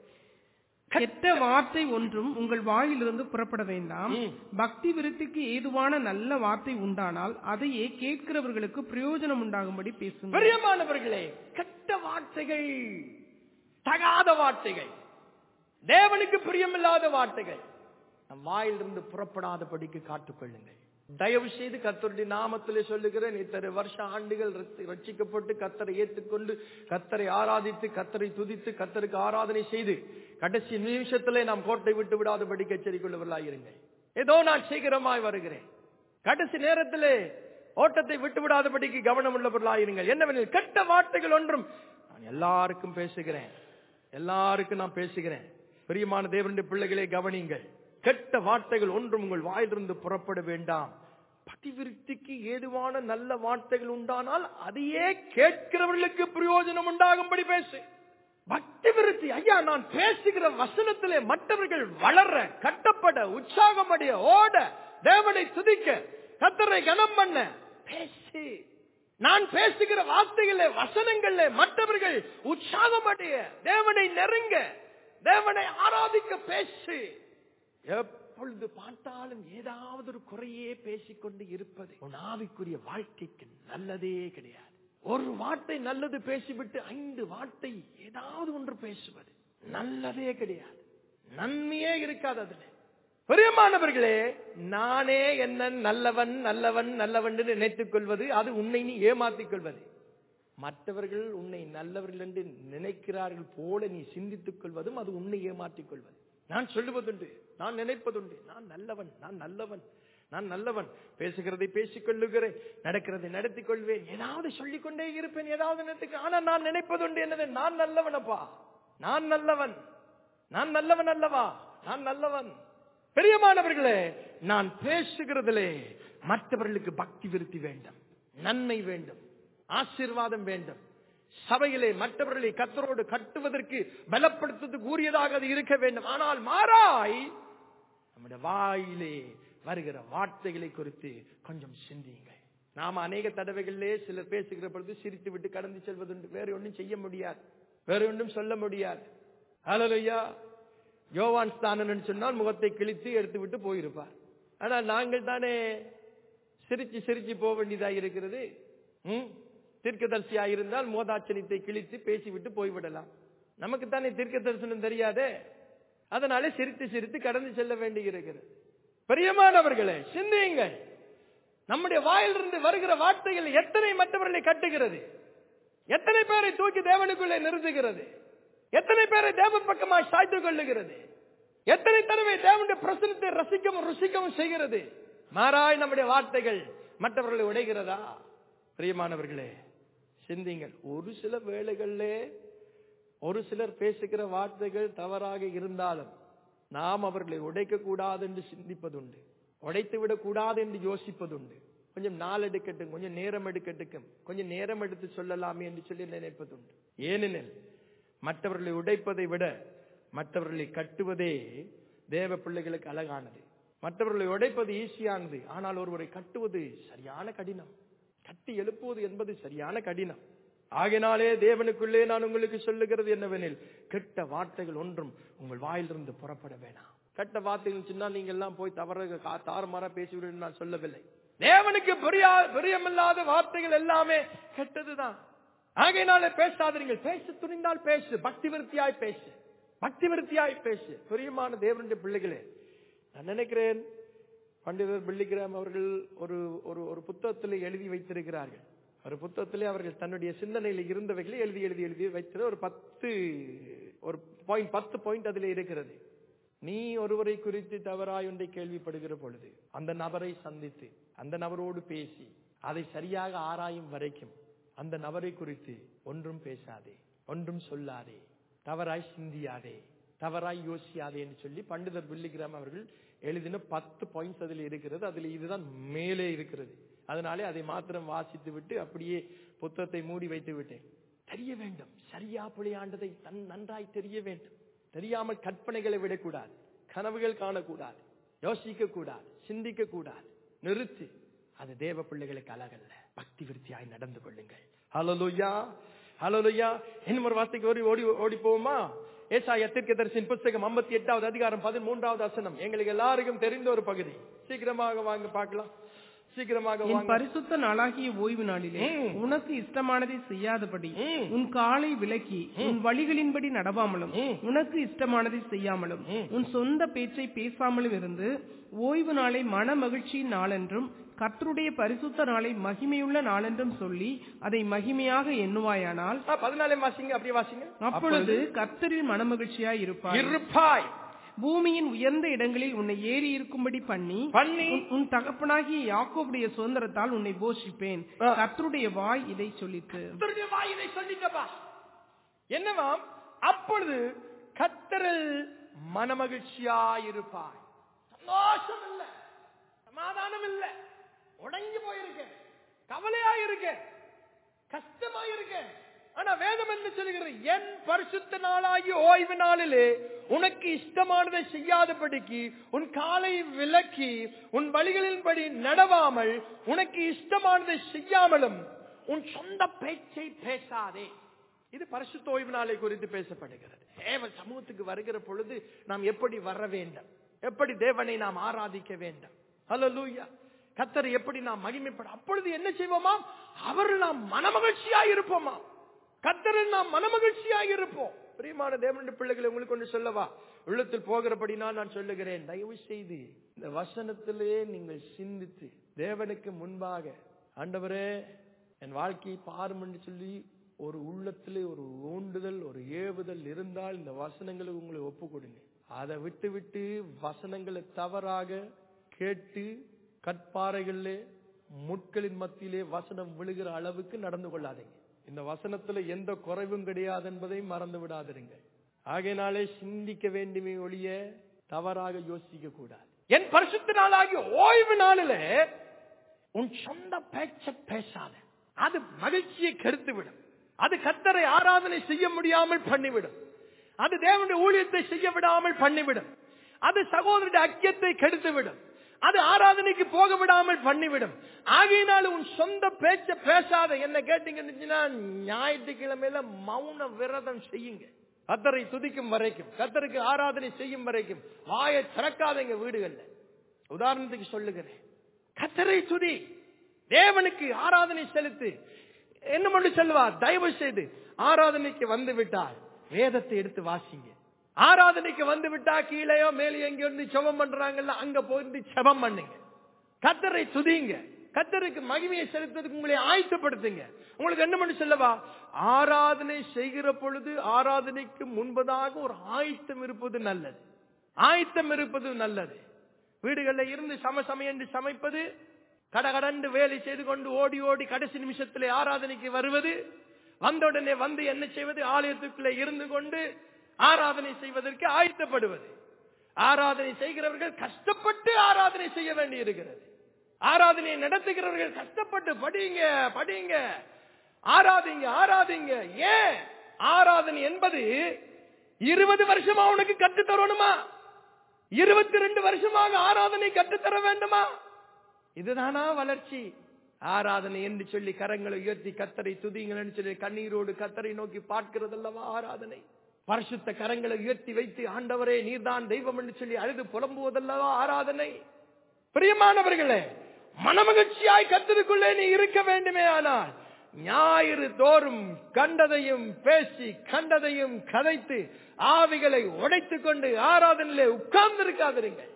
கெட்ட வார்த்தை ஒன்றும் உங்கள் வாயிலிருந்து புறப்பட வேண்டாம் ம். பக்தி விருத்திக்கு ஏதுவான நல்ல வார்த்தை உண்டானால் அதையே கேட்கிறவர்களுக்கு பிரயோஜனம் உண்டாகும்படி பேசுங்கள் பிரியமானவர்களே கெட்ட வார்த்தைகள் தகாத வார்த்தைகள் தேவனுக்கு பிரியமில்லாத வார்த்தைகள் நம் வாயிலிருந்து புறப்படாதபடிக்கு காத்துக்கொள்ளுங்கள் தயவு செய்து கத்தருடைய நாமத்திலே சொல்லுகிறேன் இத்தனை வருஷ ஆண்டுகள் ரட்சி- ரட்சிக்கப்பட்டு கத்தரை ஏற்றுக்கொண்டு கத்தரை ஆராதித்து கத்தரை துதித்து கத்தருக்கு ஆராதனை செய்து கடைசி நிமிஷத்திலே நாம் கோட்டை விட்டு விடாதபடிக்கு எச்சரிக்கொள்ளவர்களாயிருங்கள் ஏதோ நான் சீக்கிரமாய் வருகிறேன் கடைசி நேரத்திலே ஓட்டத்தை விட்டு விடாதபடிக்கு கவனம் உள்ளவர்களாயிருங்கள் என்னவெனில் கெட்ட வார்த்தைகள் ஒன்றும் நான் எல்லாருக்கும் பேசுகிறேன் எல்லாருக்கும் நான் பேசுகிறேன் பிரியமான தேவனுடைய பிள்ளைகளே கவனிங்கள் கெட்ட வார்த்தைகள் ஒன்றும் உங்கள் வாயிலிருந்து புறப்பட வேண்டாம் பதிவிருத்திக்கு ஏதுவான நல்ல வார்த்தைகள் உண்டானால் அதையே கேட்கிறவர்களுக்கு பிரயோஜனம் உண்டாகும்படி பேசு பக்தி விருத்தி ஐயா நான் பேசுகிற வசனத்திலே மற்றவர்கள் வளர கட்டப்பட உற்சாகமடைய ஓட தேவனை துதிக்க கத்தரை கனம் பண்ண பேசு நான் பேசுகிற வார்த்தைகளே வசனங்களே மற்றவர்கள் உற்சாகமடைய தேவனை நெருங்க தேவனை ஆராதிக்க பேசு எப்பொழுது பார்த்தாலும் ஏதாவது ஒரு குறையே பேசிக்கொண்டு இருப்பது உன் ஆவிக்குரிய வாழ்க்கைக்கு நல்லதே கிடையாது ஒரு வார்த்தை நல்லது பேசிவிட்டு ஐந்து வார்த்தை ஏதாவது ஒன்று பேசுவது நல்லதே கிடையாது நன்மையே இருக்காது அதுல பிரியமானவர்களே நானே என்ன நல்லவன் நல்லவன் நல்லவன் என்று நினைத்துக் கொள்வது அது உன்னை நீ ஏமாத்திக் கொள்வது மற்றவர்கள் உன்னை நல்லவர்கள் என்று நினைக்கிறார்கள் போல நீ சிந்தித்துக் கொள்வதும் அது உன்னை ஏமாற்றிக் கொள்வது நான் சொல்லுவதுண்டு நான் நினைப்பதுண்டு நான் நல்லவன் நான் நல்லவன் நான் நல்லவன் பேசுகிறதை பேசிக் கொள்ளுகிறேன் நடக்கிறதை நடத்திக் கொள்வேன் ஏதாவது சொல்லிக் கொண்டே இருப்பேன் ஏதாவது நினைத்துக்கு ஆனா நான் நினைப்பதுண்டு என்னது நான் நல்லவனப்பா நான் நல்லவன் நான் நல்லவன் அல்லவா நான் நல்லவன் பிரியமானவர்களே நான் பேசுகிறதிலே மற்றவர்களுக்கு பக்தி விருத்தி வேண்டும் நன்மை வேண்டும் ஆசீர்வாதம் வேண்டும் சபையிலே மற்றவர்களை கத்தரோடு கட்டுவதற்கு பலப்படுத்துவதற்கு கூறியதாக அது இருக்க வேண்டும் ஆனால் மாறாய் நம்முடைய வாயிலே வருகிற வார்த்தைகளை குறித்து கொஞ்சம் சிந்தியுங்கள் நாம அநேக தடவைகளிலே சிலர் பேசுகிற பொழுது சிரித்து விட்டு கடந்து செல்வதுண்டு வேற ஒன்றும் செய்ய முடியாது வேற ஒன்றும் சொல்ல முடியாது ஹalleluya யோவான் ஸ்தானன் சொன்னால் முகத்தை கிழித்து எடுத்து விட்டு போயிருப்பார் ஆனா நாங்கள் தானே சிரிச்சு சிரிச்சு போக வேண்டியதா இருக்கிறது ம்? தீர்க்கதரிசியா இருந்தால் மோதாச்சனித்தை கிழித்து பேசிவிட்டு போய்விடலாம் நமக்கு தானே தீர்க்க தரிசனம் தெரியாதே அதனாலே சிரித்து சிரித்து கடந்து செல்ல வேண்டி இருக்கிறது பிரியமானவர்களே சிந்தியுங்கள் நம்முடைய வாயிலிருந்து வருகிற வார்த்தைகள் எத்தனை மற்றவர்களை கட்டுகிறது எத்தனை பேரை தூக்கி தேவனுக்குள்ளே நிறுத்துகிறது எத்தனை பேரை தேவன் பக்கமாய் சாய்த்து கொள்ளுகிறது எத்தனை தடவை தேவனுடைய பிரசனத்தை ரசிக்கவும் ருசிக்கவும் செய்கிறது மாறாய் நம்முடைய வார்த்தைகள் மற்றவர்களை உடைகிறதா பிரியமானவர்களே சிந்திங்கள் ஒரு சில வேளைகளிலே ஒரு சிலர் பேசுகிற வார்த்தைகள் தவறாக இருந்தாலும் நாம் அவர்களை உடைக்க கூடாது என்று சிந்திப்பதுண்டு உடைத்து விடக் கூடாது என்று யோசிப்பதுண்டு கொஞ்சம் நாள் எடுக்கட்டும் கொஞ்சம் நேரம் எடுக்கட்டும் கொஞ்சம் நேரம் எடுத்து சொல்லலாமே என்று சொல்லி நினைப்பதுண்டு ஏனெனில் மற்றவர்களை உடைப்பதை விட மற்றவர்களை கட்டுவதே தேவ பிள்ளைகளுக்கு அழகானது மற்றவர்களை உடைப்பது ஈஸியானது ஆனால் ஒருவரை கட்டுவது சரியான கடினம் கட்டி எழுப்புவது என்பது சரியான கடினம் ஆகினாலே தேவனுக்குள்ளே நான் உங்களுக்கு சொல்லுகிறது என்னவெனில் கெட்ட வார்த்தைகள் ஒன்றும் உங்கள் வாயிலிருந்து புறப்பட வேணாம் கெட்ட வார்த்தைகள் சொன்னா நீங்க எல்லாம் போய் தவற தாறுமாறா பேசிவிடு நான் சொல்லவில்லை தேவனுக்கு பிரியா பிரியமில்லாத வார்த்தைகள் எல்லாமே கெட்டதுதான் ஆகையினால பேசாதீர்கள் பேச துணிந்தால் பேசு பக்தி விருத்தியாய் பேசு பக்தி விருத்தியாய் பேசு பிரியமான தேவனுடைய பிள்ளைகளே நான் நினைக்கிறேன் பண்டிதர் பிள்ளிகிராம் அவர்கள் ஒரு ஒரு ஒரு புத்தகத்தில் எழுதி வைத்திருக்கிறார்கள் ஒரு புத்தகத்திலே அவர்கள் தன்னுடைய சிந்தனையில் இருந்தவைகளை எழுதி எழுதி எழுதி வைத்தது ஒரு பத்து ஒரு பாயிண்ட் பத்து பாயிண்ட் அதில் இருக்கிறது நீ ஒருவரை குறித்து தவறாய் ஒன்றை கேள்விப்படுகிற பொழுது அந்த நபரை சந்தித்து அந்த நபரோடு பேசி அதை சரியாக ஆராயும் வரைக்கும் அந்த நபரை குறித்து ஒன்றும் பேசாதே ஒன்றும் சொல்லாதே தவறாய் சிந்தியாதே தவறாய் யோசியாதே என்று சொல்லி பண்டிதர் பில்லிகிராம் அவர்கள் எழுதின பத்து பாயிண்ட்ஸ் அதில் இருக்கிறது அதில் இதுதான் மேலே இருக்கிறது அதனாலே அதை மாத்திரம் வாசித்து விட்டு அப்படியே புத்தகத்தை மூடி வைத்து விட்டேன் தெரிய வேண்டும் சரியா பிழையாண்டதை தன் நன்றாய் தெரிய வேண்டும் தெரியாமல் கற்பனைகளை விடக்கூடாது கனவுகள் காணக்கூடாது யோசிக்க கூடாது சிந்திக்க கூடாது நிறுத்து அது தேவ பிள்ளைகளுக்கு அழகல்ல பக்தி விருத்தியாய் நடந்து கொள்ளுங்கள் ஹலோலுயா ஹலோலுயா இன்னும் ஒரு வார்த்தைக்கு ஓடி ஓடி ஓடி போவோமா ஏசாயா தீர்க்கதரிசியின் புஸ்தகம் ஐம்பத்தி எட்டாவது அதிகாரம் பதிமூன்றாவது வசனம் எங்களுக்கு எல்லாருக்கும் தெரிந்த ஒரு பகுதி சீக்கிரமாக வாங்க பார்க்கலாம் சீக்கிரமாக என் வாங்க பரிசுத்த நாளாகிய ஓய்வு நாளிலே ம். உனக்கு இஷ்டமானதை செய்யாதபடி ம். உன் காலை விலக்கி உன் வழிகளின்படி நடவாமலும் ம். உனக்கு இஷ்டமானதை செய்யாமலும் ம். உன் சொந்த பேச்சை பேசாமலும் இருந்து ஓய்வு நாளை மன மகிழ்ச்சியின் நாளென்றும் கர்த்தருடைய பரிசுத்த நாளை மகிமையுள்ள நாளென்றும் சொல்லி அதை மகிமையாக எண்ணுவாயானால் ஆ, பதினாலே வாசிங்க அப்படியே வாசிங்க அப்பொழுது கர்த்தரின் மனமகிழ்ச்சியாய் இருப்பாய் இருப்பாய் பூமியின் உயர்ந்த இடங்களில் உன்னை ஏறி இருக்கும்படி பண்ணி பண்ணி உன்- உன் தகப்பனாகிய யாக்கோபுடைய சுதந்திரத்தால் உன்னை போஷிப்பேன் ஆ. கர்த்தருடைய வாய் இதை சொல்லித்து கர்த்தருடைய வாய் இதை சொல்லிட்டப்பா என்னவாம் அப்பொழுது கத்தரில் மனமகிழ்ச்சியாயிருப்பாய் சந்தோஷம் இல்ல சமாதானம் இல்ல உடைஞ்சு போயிருக்க கவலையா இருக்க கஷ்டமா இருக்க ஆனா வேதம் என்ன சொல்கிறது என் பரிசுத்த நாளாகிய ஓய்வு நாளிலே உனக்கு இஷ்டமானதை செய்யாதபடிக்கு உன் காலை விலக்கி உன் வழிகளின்படி நடவாமல் உனக்கு இஷ்டமானதை செய்யாமலும் உன் சொந்த பேச்சை பேசாதே இது பரிசுத்த ஓய்வு நாளை குறித்து பேசப்படுகிறது தேவ சமூகத்துக்கு வருகிற பொழுது நாம் எப்படி வர வேண்டும் எப்படி தேவனை நாம் ஆராதிக்க வேண்டும் ஹalleluya கத்தரை எப்படி நாம் மகிமைப்பட அப்பொழுது என்ன செய்வோமா அவர் நாம் மனமகிழ்ச்சியாய் இருப்போமா கத்தரில் நாம் மனமகிழ்ச்சியாய் இருப்போம் பிரியமான தேவனுடைய பிள்ளைகளை உங்களுக்கு ஒன்று சொல்லவா உள்ளத்தில் போகிறபடினா நான் சொல்லுகிறேன் தயவு செய்து இந்த வசனத்திலே நீங்கள் சிந்தித்து தேவனுக்கு முன்பாக ஆண்டவரே என் வாழ்க்கையை பாரும் என்று சொல்லி ஒரு உள்ளத்திலே ஒரு ஊண்டுதல் ஒரு ஏவுதல் இருந்தால் இந்த வசனங்களுக்கு உங்களை ஒப்பு கொடுங்க அதை விட்டு விட்டு வசனங்களை தவறாக கேட்டு கற்பாறைகளிலே முட்களின் மத்தியிலே வசனம் விழுகிற அளவுக்கு நடந்து கொள்ளாதீங்க இந்த வசனத்துல எந்த குறைவும் கிடையாது என்பதை மறந்து விடாதிருங்க ஆகையினாலே சிந்திக்க வேண்டுமே ஒழிய தவறாக யோசிக்க கூடாது என் பரிசுத்த நாளாகிய ஓய்வு நாளிலே உன் சொந்த பேச்ச பேசாத அது மகிழ்ச்சியை கெடுத்துவிடும் அது கத்தரை ஆராதனை செய்ய முடியாமல் பண்ணிவிடும் அது தேவனுடைய ஊழியத்தை செய்ய விடாமல் பண்ணிவிடும் அது சகோதரனுடைய ஐக்கியத்தை கெடுத்துவிடும் அது ஆராதனைக்கு போக விடாமல் பண்ணிவிடும் ஆகையினால உன் சொந்த பேச்ச பேசாத என்ன கேட்டீங்கன்னா ஞாயிற்றுக்கிழமையில மௌன விரதம் செய்யுங்க கத்தரை துதிக்கும் வரைக்கும் கத்தருக்கு ஆராதனை செய்யும் வரைக்கும் வாயை திறக்காதங்க வீடுகள்ல உதாரணத்துக்கு சொல்லுகிறேன் கத்தரை துதி தேவனுக்கு ஆராதனை செலுத்து என்ன பண்ணி சொல்லுவார் தயவு செய்து ஆராதனைக்கு வந்து விட்டால் வேதத்தை எடுத்து வாசிங்க ஆராதனைக்கு வந்து விட்டா கீழேயோ மேலே எங்கேயோ இருந்து செபம் பண்றாங்கல்ல அங்க போயிருந்து செபம் பண்ணுங்க கத்தரை துதிங்க கத்தருக்கு மகிமையை செலுத்துறதுக்கு உங்களை ஆயத்தப்படுத்துங்க உங்களுக்கு என்ன பண்ணி சொல்லவா ஆராதனை செய்கிற பொழுது ஆராதனைக்கு முன்பதாக ஒரு ஆயத்தம் இருப்பது நல்லது ஆயத்தம் இருப்பது நல்லது வீடுகளில் இருந்து சம சமையன்று சமைப்பது கடகடண்டு வேலை செய்து கொண்டு ஓடி ஓடி கடைசி நிமிஷத்திலே ஆராதனைக்கு வருவது வந்த உடனே வந்து என்ன செய்வது ஆலயத்துக்குள்ளே இருந்து கொண்டு ஆராதனை செய்வதற்கு ஆயத்தப்படுவது ஆராதனை செய்கிறவர்கள் கஷ்டப்பட்டு ஆராதனை செய்ய வேண்டி இருக்கிறது ஆராதனையை நடத்துகிறவர்கள் கஷ்டப்பட்டு படிங்க படிங்க ஆராதிங்க ஆராதிங்க ஏன் ஆராதனை என்பது இருபது வருஷமா உனக்கு கற்று தரணுமா இருபத்தி ரெண்டு வருஷமாக ஆராதனை கற்றுத்தர வேண்டுமா இதுதானா வளர்ச்சி ஆராதனை என்று சொல்லி கரங்களை உயர்த்தி கத்தரை துதிங்கள் என்று சொல்லி கண்ணீரோடு கத்தரை நோக்கி பார்க்கிறதல்லவா ஆராதனை பரிசுத்த கரங்களை உயர்த்தி வைத்து ஆண்டவரே நீர்தான் தெய்வம் என்று சொல்லி அழுது புலம்புவதல்லவா ஆராதனை பிரியமானவர்களே மனமகிழ்ச்சியாய் கத்தருக்குள்ளே நீ இருக்க வேண்டுமே ஆனால் ஞாயிறு தோறும் கண்டதையும் பேசி கண்டதையும் கதைத்து ஆவிகளை உடைத்துக் கொண்டு ஆராதனையிலே உட்கார்ந்து இருக்காதிருங்கள்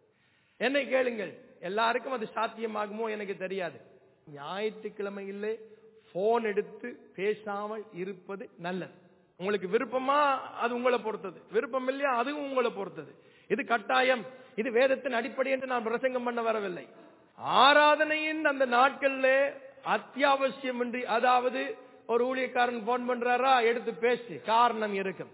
என்னை கேளுங்கள் எல்லாருக்கும் அது சாத்தியமாகுமோ எனக்கு தெரியாது ஞாயிற்றுக்கிழமையிலே போன் எடுத்து பேசாமல் இருப்பது நல்லது உங்களுக்கு விருப்பமா அது உங்களை பொறுத்தது விருப்பம் இல்லையா அதுவும் உங்களை பொறுத்தது இது கட்டாயம் இது வேதத்தின் அடிப்படை என்று நான் பிரசங்கம் பண்ண வரவில்லை ஆராதனையின் அந்த நாட்கள்ல அத்தியாவசியம் இன்றி அதாவது ஒரு ஊழியக்காரன் போன் பண்றாரா எடுத்து பேசு காரணம் இருக்கும்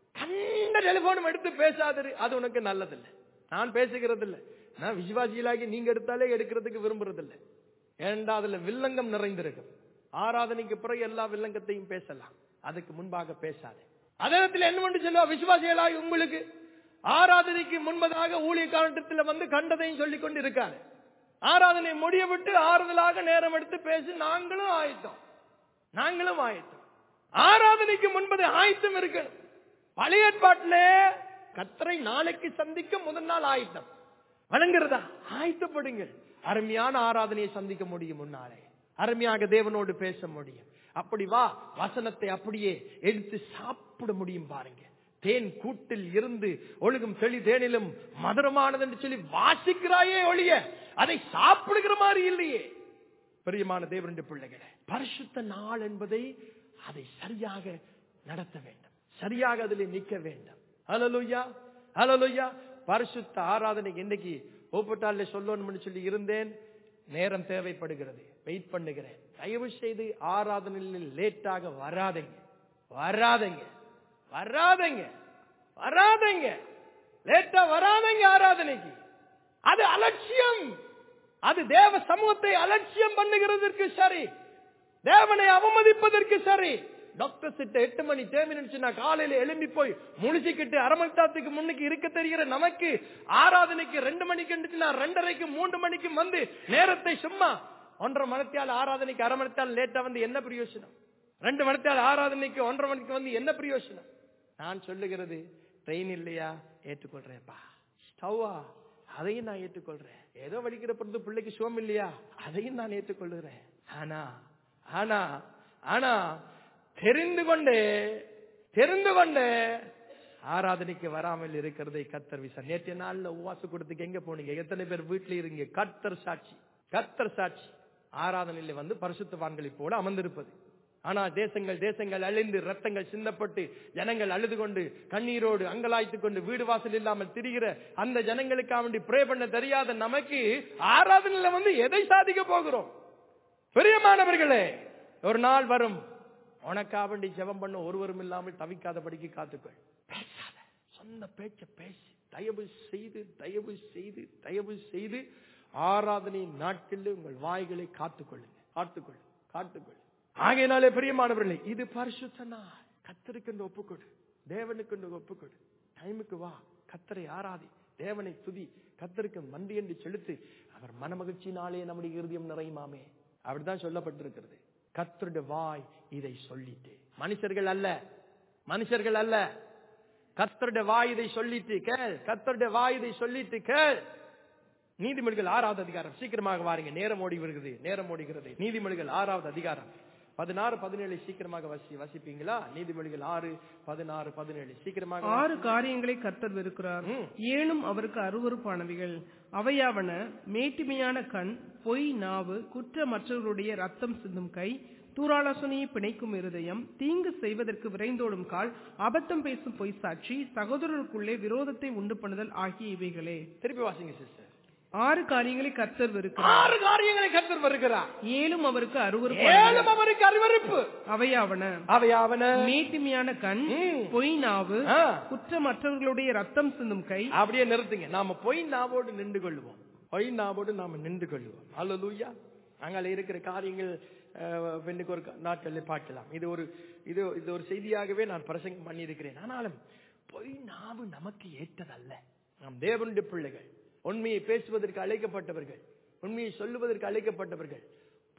கண்ட டெலிபோனும் எடுத்து பேசாதிரு அது உனக்கு நல்லதில்லை நான் பேசுகிறது இல்லை நான் விசுவாசிகளாகி நீங்க எடுத்தாலே எடுக்கிறதுக்கு விரும்புறது இல்லை ஏண்டா அதுல வில்லங்கம் நிறைந்திருக்கும் ஆராதனைக்கு பிறகு எல்லா வில்லங்கத்தையும் பேசலாம் அதுக்கு முன்பாக பேசாது அதே நேரத்தில் என்ன பண்ணி சொல்லுவா விசுவாசிகளாகி உங்களுக்கு ஆராதனைக்கு முன்பதாக ஊழியக்காரத்தில் வந்து கண்டதையும் சொல்லிக் கொண்டு இருக்காரு ஆராதனை முடிய விட்டு ஆறுதலாக நேரம் எடுத்து பேசி நாங்களும் ஆயத்தம் நாங்களும் ஆயத்தம் ஆராதனைக்கு முன்பது ஆயத்தம் இருக்கணும் பழைய ஏற்பாட்டில கத்தரை நாளைக்கு சந்திக்க முதல் நாள் ஆயத்தம் வணங்குறதா ஆயத்தப்படுங்கள் அருமையான ஆராதனையை சந்திக்க முடியும் முன்னாலே அருமையாக தேவனோடு பேச முடியும் அப்படி வா வசனத்தை அப்படியே எடுத்து சாப்பிட முடியும் பாருங்க தேன் கூட்டில் இருந்து ஒழுகும் தெளி தேனிலும் மதுரமானது என்று சொல்லி வாசிக்கிறாயே ஒழிய அதை சாப்பிடுகிற மாதிரி இல்லையே பிரியமான தேவனுடைய பிள்ளைகளே பரிசுத்த நாள் என்பதை அதை சரியாக நடத்த வேண்டும் சரியாக அதில் நிற்க வேண்டும் அலலுயா அலலுயா பரிசுத்த ஆராதனை இன்னைக்கு ஒப்புட்டால சொல்லணும்னு சொல்லி இருந்தேன் நேரம் தேவைப்படுகிறது வெயிட் பண்ணுகிறேன் தயவு செய்து ஆராதனையில் லேட்டாக வராதீங்க வராதீங்க வராதீங்க வராதீங்க லேட்டா வராதீங்க ஆராதனைக்கு அது அலட்சியம் அது தேவ சமூகத்தை அலட்சியம் பண்ணுகிறதற்கு சரி தேவனை அவமதிப்பதற்கு சரி டாக்டர் சிட்ட எட்டு மணி தேவைன்னு காலையில எழும்பி போய் முழிச்சுக்கிட்டு அரமத்தாத்துக்கு முன்னுக்கு இருக்க தெரிகிற நமக்கு ஆராதனைக்கு ரெண்டு மணிக்கு நான் ரெண்டரைக்கு மூன்று மணிக்கு வந்து நேரத்தை சும்மா ஒன்றரை மணத்தால் ஆராதனைக்கு அரை மணத்தால் லேட்டா வந்து என்ன பிரயோசனம் ரெண்டு மணத்தால் ஆராதனைக்கு ஒன்றரை மணிக்கு வந்து என்ன பிரயோசனம் நான் சொல்லுகிறது ட்ரெயின் இல்லையா ஏற்றுக்கொள்றேன்ப்பா ஸ்டவ்வா அதையும் நான் ஏற்றுக்கொள்றேன் ஏதோ வலிக்கிற பொழுது பிள்ளைக்கு சுகம் இல்லையா அதையும் நான் ஏற்றுக்கொள்ளுகிறேன் ஆனா ஆனா ஆனா தெரிந்து கொண்டே தெரிந்து கொண்டே ஆராதனைக்கு வராமல் இருக்கிறதை கத்தர் விசா நேற்றைய நாள்ல உவாச கொடுத்துக்கு எங்க போனீங்க எத்தனை பேர் வீட்டுல இருங்க கத்தர் சாட்சி கத்தர் சாட்சி ஆராதனையில வந்து பரிசுத்தவான்களை போல அமர்ந்திருப்பது ஆனா தேசங்கள் தேசங்கள் அழிந்து ரத்தங்கள் சிந்தப்பட்டு ஜனங்கள் அழுது கொண்டு கண்ணீரோடு அங்கலாய்த்துக் கொண்டு வீடு வாசல் இல்லாமல் திரிகிற அந்த ஜனங்களுக்காக வேண்டி ப்ரே பண்ண தெரியாத நமக்கு ஆராதனையில வந்து எதை சாதிக்க போகிறோம் பெரியமானவர்களே ஒரு நாள் வரும் உனக்காக வேண்டி ஜெபம் பண்ண ஒருவரும் இல்லாமல் தவிக்காதபடிக்கு காத்துக்கொள் பேசாத சொந்த பேச்ச பேசி தயவு செய்து தயவு செய்து தயவு செய்து ஆராதனை நாட்களில் உங்கள் வாய்களை காத்துக்கொள்ளுங்க காத்துக்கொள் காத்துக்கொள் ஆகையினாலே பிரியமானவர்களே இது பரிசுத்த நாள் கத்தருக்கு ஒப்புக்கொடு தேவனுக்கு ஒப்புக்கொடு டைமுக்கு வா கத்தரை ஆராதி தேவனை துதி கத்தருக்கு நன்றி என்று செலுத்து அவர் மனமகிழ்ச்சினாலே நம்முடைய இருதயம் நிறையுமாமே அப்படிதான் சொல்லப்பட்டிருக்கிறது கத்தருடைய வாய் இதை சொல்லிட்டு மனுஷர்கள் அல்ல மனுஷர்கள் அல்ல கத்தருடைய வாய் இதை சொல்லிட்டு கேள் கத்தருடைய வாய் இதை சொல்லிட்டு கேள் நீதிமொழிகள் ஆறாவது அதிகாரம் சீக்கிரமாக வாருங்க நேரம் ஓடி வருகிறது நேரம் ஓடுகிறது நீதிமொழிகள் ஆறாவது அதிகாரம் பதினாறு பதினேழு சீக்கிரமாக வசி வசிப்பீங்களா நீதிமொழிகள் ஆறு பதினாறு பதினேழு சீக்கிரமாக ஆறு காரியங்களை கர்த்தர் வெறுக்கிறார் ஏழும் அவருக்கு அருவருப்பானவைகள் அவையாவன மேட்டிமையான கண் பொய் நாவு குற்றமற்றவர்களுடைய ரத்தம் சிந்தும் கை தூராலோசனையை பிணைக்கும் இருதயம் தீங்கு செய்வதற்கு விரைந்தோடும் கால் அபத்தம் பேசும் பொய் சாட்சி சகோதரருக்குள்ளே விரோதத்தை உண்டு பண்ணுதல் ஆகிய இவைகளே திருப்பி வாசிங்க சிஸ்டர் ஆறு காரியங்களை கர்த்தர் வெறுக்கிறார் ஆறு காரியங்களை கத்தர் வருகிறார் ஏழும் அவருக்கு அருவருப்பு ஏழும் அவருக்கு அறிவறுப்பு அவையாவன அவையாவன மேட்டிமையான கண் ம். பொய் நாவு ஆ. குற்றமற்றவர்களுடைய ரத்தம் சிந்தும் கை அப்படியே நிறுத்துங்க நாம பொய் நாவோடு நின்று கொள்வோம் பொய் நாவோடு நாம நின்று கொள்வோம் அல்லூயா அங்கே இருக்கிற காரியங்கள் அஹ், பெண்ணுக்கு ஒரு நாட்களில் பார்க்கலாம் இது ஒரு இது இது ஒரு செய்தியாகவே நான் பிரசங்கம் பண்ணியிருக்கிறேன் ஆனாலும் பொய் நாவு நமக்கு ஏற்றதல்ல நாம் தேவனுடைய பிள்ளைகள் உண்மையை பேசுவதற்கு அழைக்கப்பட்டவர்கள் உண்மையை சொல்லுவதற்கு அழைக்கப்பட்டவர்கள்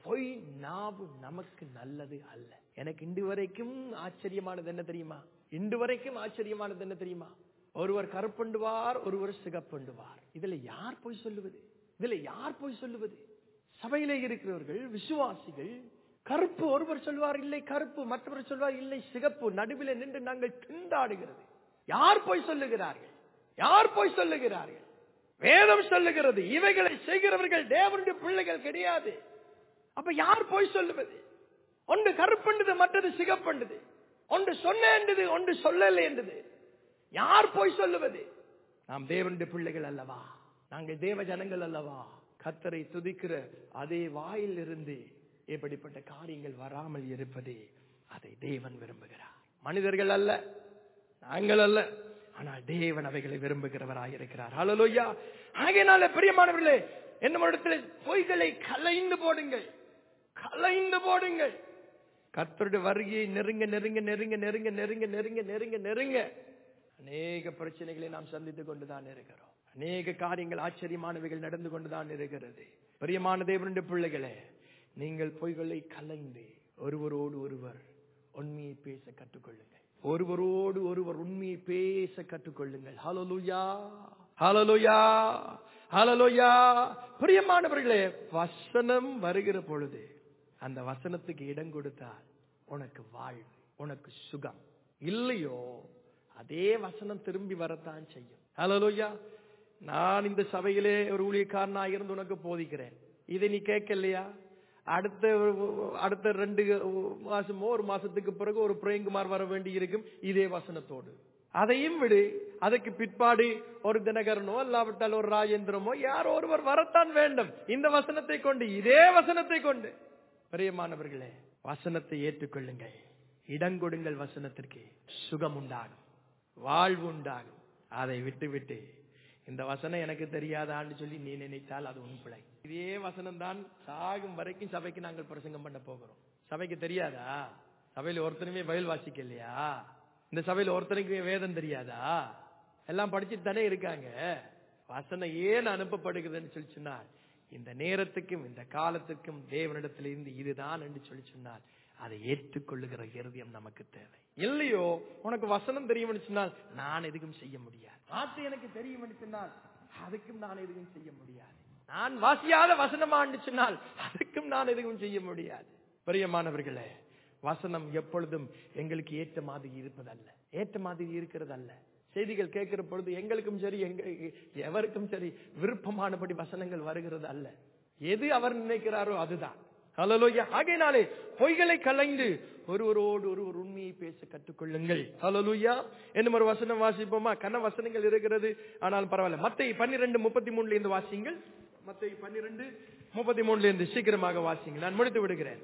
பொய் நாவு நமக்கு நல்லது அல்ல எனக்கு இன்று வரைக்கும் ஆச்சரியமானது என்ன தெரியுமா இன்று வரைக்கும் ஆச்சரியமானது என்ன தெரியுமா ஒருவர் கருப்பண்டுவார் ஒருவர் சிகப்பண்டுவார் இதுல யார் போய் சொல்லுவது இதுல யார் போய் சொல்லுவது சபையிலே இருக்கிறவர்கள் விசுவாசிகள் கருப்பு ஒருவர் சொல்வார் இல்லை கருப்பு மற்றவர் சொல்வார் இல்லை சிகப்பு நடுவில் நின்று நாங்கள் திண்டாடுகிறது யார் போய் சொல்லுகிறார்கள் யார் போய் சொல்லுகிறார்கள் வேதம் சொல்லுகிறது இவைகளை செய்கிறவர்கள் தேவனுடைய பிள்ளைகள் கிடையாது அப்ப யார் போய் சொல்லுவது ஒன்று கருப்பண்டது மற்றது சிகப்பண்டது ஒன்று சொன்னது ஒன்று சொல்லலை என்றது யார் போய் சொல்லுவது நாம் தேவனுடைய பிள்ளைகள் அல்லவா நாங்கள் தேவ ஜனங்கள் அல்லவா கத்தரை துதிக்கிற அதே வாயில் இருந்து எப்படிப்பட்ட காரியங்கள் வராமல் இருப்பதே அதை தேவன் விரும்புகிறார் மனிதர்கள் அல்ல நாங்கள் அல்ல ஆனால் தேவன் அவைகளை விரும்புகிறவராக இருக்கிறார் ஹalleluya ஆகையினால பிரியமானவர்களே என்ன இடத்தில் பொய்களை கலைந்து போடுங்கள் கலைந்து போடுங்கள் கர்த்தருடைய வருகையை நெருங்க நெருங்க நெருங்க நெருங்க நெருங்க நெருங்க நெருங்க நெருங்க அநேக பிரச்சனைகளை நாம் சந்தித்துக் கொண்டுதான் இருக்கிறோம் அநேக காரியங்கள் ஆச்சரியமானவைகள் நடந்து கொண்டுதான் இருக்கிறது பிரியமான தேவனுடைய பிள்ளைகளே நீங்கள் பொய்களை கலைந்து ஒருவரோடு ஒருவர் உண்மையை பேச கற்றுக்கொள்ளுங்கள் ஒருவரோடு ஒருவர் உண்மையை பேச கற்றுக்கொள்ளுங்கள் ஹalleluya ஹalleluya ஹalleluya பிரியமானவர்களே வசனம் வருகிற பொழுது அந்த வசனத்துக்கு இடம் கொடுத்தால் உனக்கு வாழ்வு உனக்கு சுகம் இல்லையோ அதே வசனம் திரும்பி வரத்தான் செய்யும் ஹalleluya நான் இந்த சபையிலே ஒரு ஊழியக்காரனா இருந்து உனக்கு போதிக்கிறேன் இதை நீ கேட்கலையா அடுத்த அடுத்த ரெண்டு மாசமோ ஒரு மாசத்துக்கு பிறகு ஒரு பிரேங்குமார் வர வேண்டி இருக்கும் இதே வசனத்தோடு அதையும் விடு அதுக்கு பிற்பாடு ஒரு தினகரனோ இல்லாவிட்டால் ஒரு ராஜேந்திரமோ யாரோ ஒருவர் வரத்தான் வேண்டும் இந்த வசனத்தை கொண்டு இதே வசனத்தை கொண்டு பிரியமானவர்களே வசனத்தை ஏற்றுக்கொள்ளுங்கள் இடம் கொடுங்கள் வசனத்திற்கு சுகம் உண்டாகும் வாழ்வு உண்டாகும் அதை விட்டு விட்டு இந்த வசனம் எனக்கு தெரியாதான்னு சொல்லி நீ நினைத்தால் அது உன் பிழை இதே வசனம் தான் சாகும் வரைக்கும் சபைக்கு நாங்கள் பிரசங்கம் பண்ண போகிறோம் சபைக்கு தெரியாதா சபையில ஒருத்தனுமே பயில் வாசிக்க இல்லையா இந்த சபையில ஒருத்தனுக்குமே வேதம் தெரியாதா எல்லாம் படிச்சுட்டு தானே இருக்காங்க வசனம் ஏன் அனுப்பப்படுகிறதுன்னு சொல்லி சொன்னால் இந்த நேரத்துக்கும் இந்த காலத்துக்கும் தேவனிடத்திலிருந்து இதுதான் என்று சொல்லி சொன்னால் அதை ஏற்றுக்கொள்ளுகிற இருதயம் நமக்கு தேவை இல்லையோ உனக்கு வசனம் தெரியும்னு சொன்னால் நான் எதுக்கும் செய்ய முடியாது வார்த்தை எனக்கு தெரியும்னு சொன்னால் அதுக்கும் நான் எதுவும் செய்ய முடியாது நான் வாசியாத வசனமான்னு சொன்னால் அதுக்கும் நான் எதுவும் செய்ய முடியாது பிரியமானவர்களே வசனம் எப்பொழுதும் எங்களுக்கு ஏற்ற மாதிரி இருப்பதல்ல ஏற்ற மாதிரி இருக்கிறது அல்ல செய்திகள் கேட்கிற பொழுது எங்களுக்கும் சரி எங்க எவருக்கும் சரி விருப்பமானபடி வசனங்கள் வருகிறது அல்ல எது அவர் நினைக்கிறாரோ அதுதான் ஹலலோயா ஆகையினாலே பொய்களை கலைந்து ஒருவரோடு ஒருவர் உண்மையை பேச கற்றுக்கொள்ளுங்கள் ஹலலூயா என்னும் ஒரு வசனம் வாசிப்போமா கன வசனங்கள் இருக்கிறது ஆனால் பரவாயில்ல மத்தை பன்னிரெண்டு முப்பத்தி மூணுல இருந்து வாசிங்கள் மத்தை பன்னிரெண்டு முப்பத்தி மூணுல இருந்து சீக்கிரமாக வாசிங்கள் நான் முடித்து விடுகிறேன்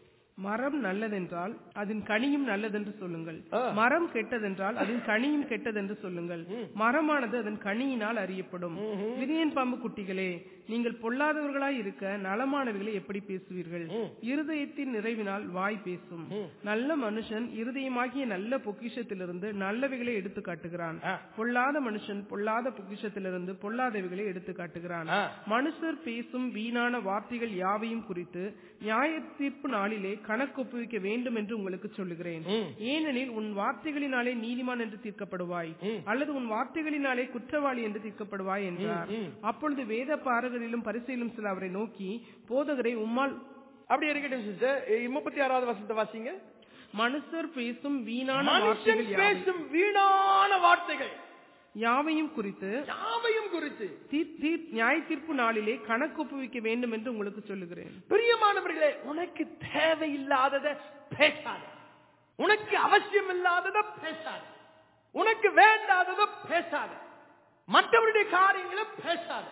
மரம் நல்லதென்றால் அதன் கனியும் நல்லதென்று சொல்லுங்கள் ஆ. மரம் கெட்டதென்றால் அதன் கனியும் கெட்டதென்று சொல்லுங்கள் மரமானது அதன் கனியினால் அறியப்படும் விரியன் பாம்பு குட்டிகளே நீங்கள் பொல்லாதவர்களாய் இருக்க நலமானவைகளை எப்படி பேசுவீர்கள் இருதயத்தின் நிறைவினால் வாய் பேசும் நல்ல மனுஷன் இருதயமாகிய நல்ல பொக்கிஷத்திலிருந்து நல்லவைகளை எடுத்து காட்டுகிறான் ஆ. பொல்லாத மனுஷன் பொல்லாத பொக்கிஷத்திலிருந்து பொல்லாதவைகளை எடுத்து காட்டுகிறான் ஆ. மனுஷர் பேசும் வீணான வார்த்தைகள் யாவையும் குறித்து நியாய தீர்ப்பு நாளிலே கணக்கு ஒப்புவிக்க வேண்டும் என்று உங்களுக்கு சொல்லுகிறேன் ம். ஏனெனில் உன் வார்த்தைகளினாலே நீதிமான் என்று தீர்க்கப்படுவாய் ம். அல்லது உன் வார்த்தைகளினாலே குற்றவாளி என்று தீர்க்கப்படுவாய் என்றார் ம். அப்பொழுது வேத பாரகரிலும் பரிசையிலும் சில அவரை நோக்கி போதகரை உம்மால் அப்படி இருக்கட்டும் சிஸ்டர் முப்பத்தி ஆறாவது வசனத்தை வாசிங்க மனுஷர் பேசும் வீணான மனுஷன் வார்த்தைகள் யாவை- பேசும் வீணான வார்த்தைகள் யாவையும் குறித்து யாவையும் குறித்து தீர்- தீர்- நியாய தீர்ப்பு நாளிலே கணக்கு ஒப்புவிக்க வேண்டும் என்று உங்களுக்கு சொல்லுகிறேன் பிரியமானவர்களே உனக்கு தேவையில்லாதத பேசாத உனக்கு அவசியம் இல்லாதத பேசாத உனக்கு வேண்டாதத பேசாத மற்றவருடைய காரியங்களை பேசாத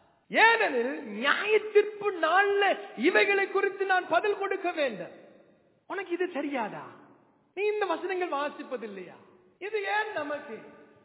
ஏனெனில் நியாய தீர்ப்பு நாள்ல இவைகளை குறித்து நான் பதில் கொடுக்க வேண்டும் உனக்கு இது தெரியாதா நீ இந்த வசனங்கள் வாசிப்பதில்லையா இது ஏன் நமக்கு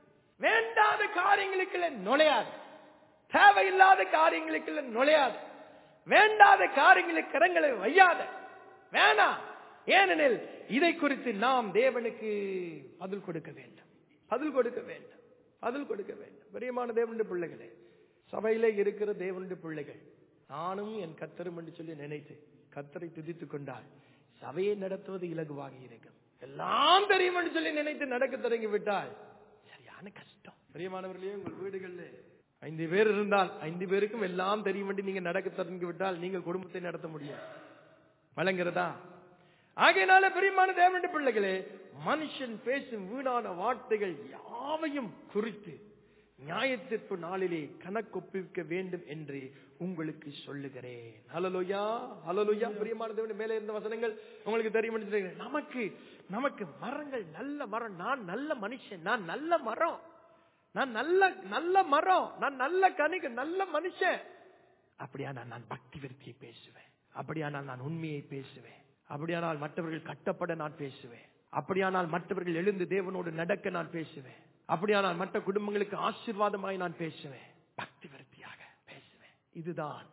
வேண்டாத காரியங்களுக்குள்ள நுழையாது தேவையில்லாத காரியங்களுக்குள்ள நுழையாது வேண்டாத காரியங்களுக்கு கரங்களை வையாத வேணாம் ஏனெனில் இதை குறித்து நாம் தேவனுக்கு பதில் கொடுக்க வேண்டும் பதில் கொடுக்க வேண்டும் பதில் கொடுக்க வேண்டும் பிரியமான தேவனுடைய பிள்ளைகளே சபையிலே இருக்கிற தேவனுடைய பிள்ளைகள் நானும் என் கத்தரும் என்று சொல்லி நினைத்து கத்தரை துதித்துக் கொண்டால் சபையை நடத்துவது இலகுவாக இருக்கும் எல்லாம் தெரியும் என்று சொல்லி நினைத்து நடக்க தொடங்கி விட்டால் சரியான கஷ்டம் பிரியமானவர்களே உங்கள் வீடுகள்ல ஐந்து பேர் இருந்தால் ஐந்து பேருக்கும் எல்லாம் தெரியும் என்று நீங்க நடக்க தொடங்கி விட்டால் நீங்கள் குடும்பத்தை நடத்த முடியும் வழங்குறதா ஆகையினால பிரியமான தேவனுடைய பிள்ளைகளே மனுஷன் பேசும் வீணான வார்த்தைகள் யாவையும் குறித்து நியாயத்திற்பு நாளிலே கணக்கொப்பிக்க வேண்டும் என்று உங்களுக்கு சொல்லுகிறேன் ஹலலோயா ஹலலோயா பிரியமான தேவனுடைய மேலே இருந்த வசனங்கள் உங்களுக்கு தெரியும் என்று சொல்லுகிறேன். நமக்கு நமக்கு மரங்கள் நல்ல மரம் நான் நல்ல மனுஷன் நான் நல்ல மரம் நான் நல்ல நல்ல மரம் நான் நல்ல கனிக்கு நல்ல மனுஷன் அப்படியானால் நான் பக்தி விருத்தியை பேசுவேன் அப்படியானால் நான் உண்மையை பேசுவேன் அப்படியானால் மற்றவர்கள் கட்டப்பட நான் பேசுவேன் அப்படியானால் மற்றவர்கள் எழுந்து தேவனோடு நடக்க நான் பேசுவேன் அப்படியானால் மற்ற குடும்பங்களுக்கு ஆசீர்வாதமாய் நான் பேசுவேன் பக்தி விருத்தியாக பேசுவேன் இதுதான்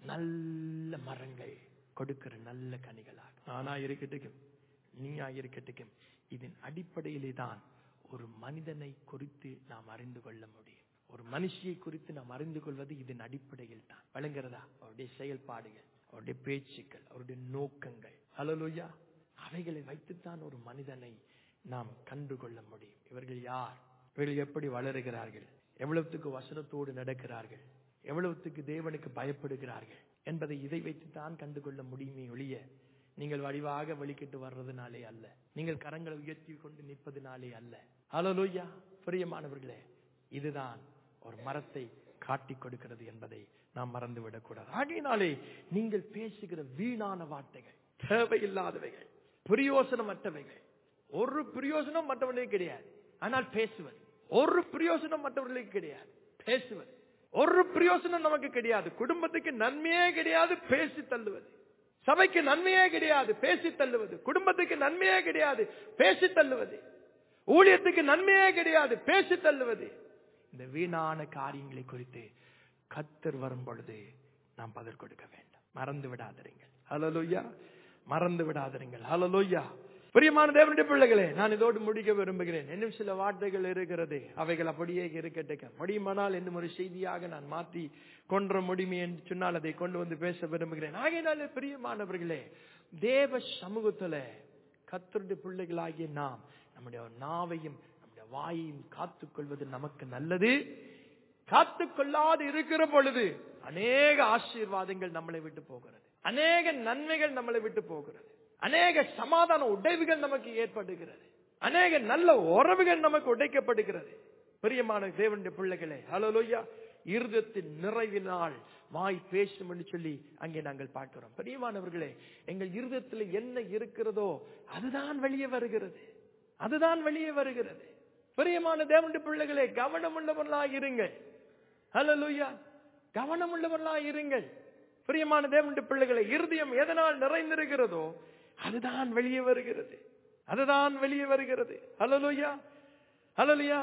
நல்ல மரங்கள் கொடுக்கிற நல்ல கனிகளாக நானா இருக்கட்டும் நீயா இருக்கட்டும் இதன் அடிப்படையிலே தான் ஒரு மனிதனை குறித்து நாம் அறிந்து கொள்ள முடியும் ஒரு மனுஷியை குறித்து நாம் அறிந்து கொள்வது இதன் அடிப்படையில் தான் வழங்குறதா அவருடைய செயல்பாடுகள் அவருடைய பேச்சுக்கள் அவருடைய நோக்கங்கள் ஹலோலுயா அவைகளை வைத்துத்தான் ஒரு மனிதனை நாம் கண்டுகொள்ள முடியும் இவர்கள் யார் இவர்கள் எப்படி வளருகிறார்கள் எவ்வளவுக்கு வசனத்தோடு நடக்கிறார்கள் எவ்வளவுக்கு தேவனுக்கு பயப்படுகிறார்கள் என்பதை இதை வைத்துத்தான் கண்டுகொள்ள முடியுமே ஒழிய நீங்கள் வடிவாக வெளிக்கிட்டு வர்றதுனாலே அல்ல நீங்கள் கரங்களை உயர்த்தி கொண்டு நிற்பதுனாலே அல்ல ஹலோலோய்யா பிரியமானவர்களே இதுதான் ஒரு மரத்தை காட்டிக் கொடுக்கிறது என்பதை நாம் மறந்துவிடக் கூடாது ஆகையினாலே நீங்கள் பேசுகிற வீணான வார்த்தைகள் தேவையில்லாதவைகள் பிரயோசனமற்றவைகள் ஒரு பிரயோசனம் மற்றவர்களுக்கு கிடையாது ஆனால் பேசுவது ஒரு பிரயோசனம் மற்றவர்களுக்கு கிடையாது பேசுவது ஒரு பிரயோசனம் நமக்கு கிடையாது குடும்பத்துக்கு நன்மையே கிடையாது பேசி தள்ளுவது சபைக்கு நன்மையே கிடையாது பேசி தள்ளுவது குடும்பத்துக்கு நன்மையே கிடையாது பேசி தள்ளுவது ஊழியத்துக்கு நன்மையே கிடையாது பேசி தள்ளுவது இந்த வீணான காரியங்களை குறித்து கத்தர் வரும் பொழுது நாம் பதில் கொடுக்க வேண்டும் மறந்து விடாதிருங்கள் ஹலலோய்யா மறந்து விடாதிருங்கள் ஹலலோய்யா பிரியமான தேவனுடைய பிள்ளைகளே நான் இதோடு முடிக்க விரும்புகிறேன் இன்னும் சில வார்த்தைகள் இருக்கிறது அவைகள் அப்படியே இருக்கட்டும் முடியுமானால் இன்னும் ஒரு செய்தியாக நான் மாற்றி கொன்ற முடியுமே என்று சொன்னால் அதை கொண்டு வந்து பேச விரும்புகிறேன் ஆகையினாலே பிரியமானவர்களே தேவ சமூகத்துல கத்தருடைய பிள்ளைகளாகிய நாம் நம்முடைய நாவையும் நம்முடைய வாயையும் காத்துக்கொள்வது நமக்கு நல்லது காத்துக்கொள்ளாது இருக்கிற பொழுது அநேக ஆசீர்வாதங்கள் நம்மளை விட்டு போகிறது அநேக நன்மைகள் நம்மளை விட்டு போகிறது அநேக சமாதான உடைவுகள் நமக்கு ஏற்படுகிறது அநேக நல்ல உறவுகள் நமக்கு உடைக்கப்படுகிறது பிரியமான தேவனுடைய பிள்ளைகளே ஹலோலோய்யா இருதத்தின் நிறைவினால் வாய் பேசும் என்று சொல்லி அங்கே நாங்கள் பார்க்கிறோம் பிரியமானவர்களே எங்கள் இருதத்தில் என்ன இருக்கிறதோ அதுதான் வெளியே வருகிறது அதுதான் வெளியே வருகிறது பிரியமான தேவனுடைய பிள்ளைகளே கவனம் உள்ளவர்களாக இருங்கள் ஹலோலோய்யா கவனம் உள்ளவர்களாக இருங்கள் பிரியமான தேவனுடைய பிள்ளைகளை இருதயம் எதனால் நிறைந்திருக்கிறதோ அதுதான் வெளியே வருகிறது அதுதான் வெளியே வருகிறது ஹலோலோயா ஹலோலியா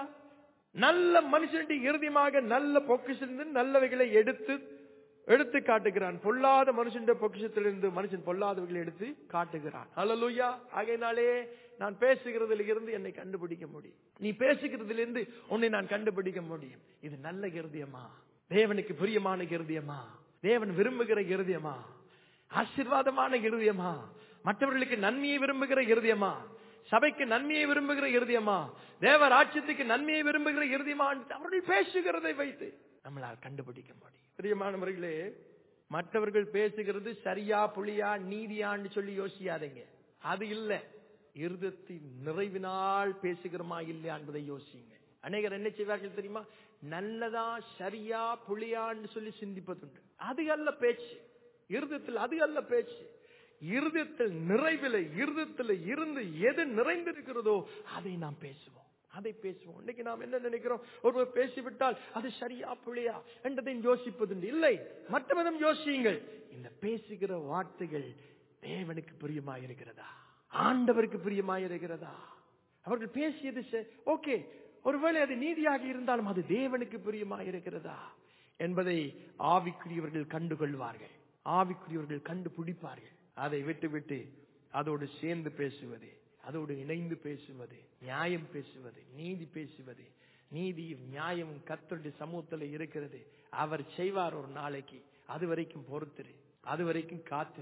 நல்ல மனுஷனுடைய இறுதியமாக நல்ல பொக்கிஷத்திலிருந்து நல்லவைகளை எடுத்து எடுத்து காட்டுகிறான் பொல்லாத மனுஷனுடைய பொக்கிஷத்திலிருந்து மனுஷன் பொல்லாதவைகளை எடுத்து காட்டுகிறான் ஹலலூயா ஆகையினாலே நான் பேசுகிறதுல இருந்து என்னை கண்டுபிடிக்க முடியும் நீ பேசுகிறதிலிருந்து உன்னை நான் கண்டுபிடிக்க முடியும் இது நல்ல இருதயமா தேவனுக்கு பிரியமான இருதயமா தேவன் விரும்புகிற இருதயமா ஆசீர்வாதமான இருதயமா மற்றவர்களுக்கு நன்மையை விரும்புகிற இருதயமா சபைக்கு நன்மையை விரும்புகிற இருதயமா தேவ ராட்சியத்துக்கு நன்மையை விரும்புகிற இருதயமா அவர்கள் பேசுகிறதை வைத்து நம்மளால் கண்டுபிடிக்க முடியும் பிரியமானவர்களே மற்றவர்கள் பேசுகிறது சரியா புளியா நீதியான்னு சொல்லி யோசியாதீங்க அது இல்ல இருதத்தின் நிறைவினால் பேசுகிறோமா இல்லையா என்பதை யோசிங்க அநேகர் என்ன செய்வார்கள் தெரியுமா நல்லதா சரியா புளியான்னு சொல்லி சிந்திப்பதுண்டு அது அல்ல பேச்சு இருதத்தில் அது அல்ல பேச்சு இருதயத்தில் நிறைவில் இருதயத்தில் இருந்து எது நிறைந்திருக்கிறதோ அதை நாம் பேசுவோம் அதை பேசுவோம் இன்னைக்கு நாம் என்ன நினைக்கிறோம் ஒருவர் பேசிவிட்டால் அது சரியா பிள்ளையா என்றதை யோசிப்பதுண்டு இல்லை மற்ற விதம் யோசியுங்கள் இந்த பேசுகிற வார்த்தைகள் தேவனுக்கு பிரியமாயிருக்கிறதா ஆண்டவருக்கு பிரியமாயிருக்கிறதா அவர்கள் பேசியது ஓகே ஒருவேளை அது நீதியாக இருந்தாலும் அது தேவனுக்கு பிரியமாயிருக்கிறதா என்பதை ஆவிக்குரியவர்கள் கண்டுகொள்வார்கள் ஆவிக்குரியவர்கள் கண்டுபிடிப்பார்கள் அதை விட்டு விட்டு அதோடு சேர்ந்து பேசுவது அதோடு இணைந்து பேசுவது நியாயம் பேசுவது நீதி பேசுவது நீதியும் நியாயமும் கத்தருடைய சமூகத்தில் இருக்கிறது அவர் செய்வார் ஒரு நாளைக்கு அது வரைக்கும் பொறுத்துரு அது வரைக்கும் காத்துரு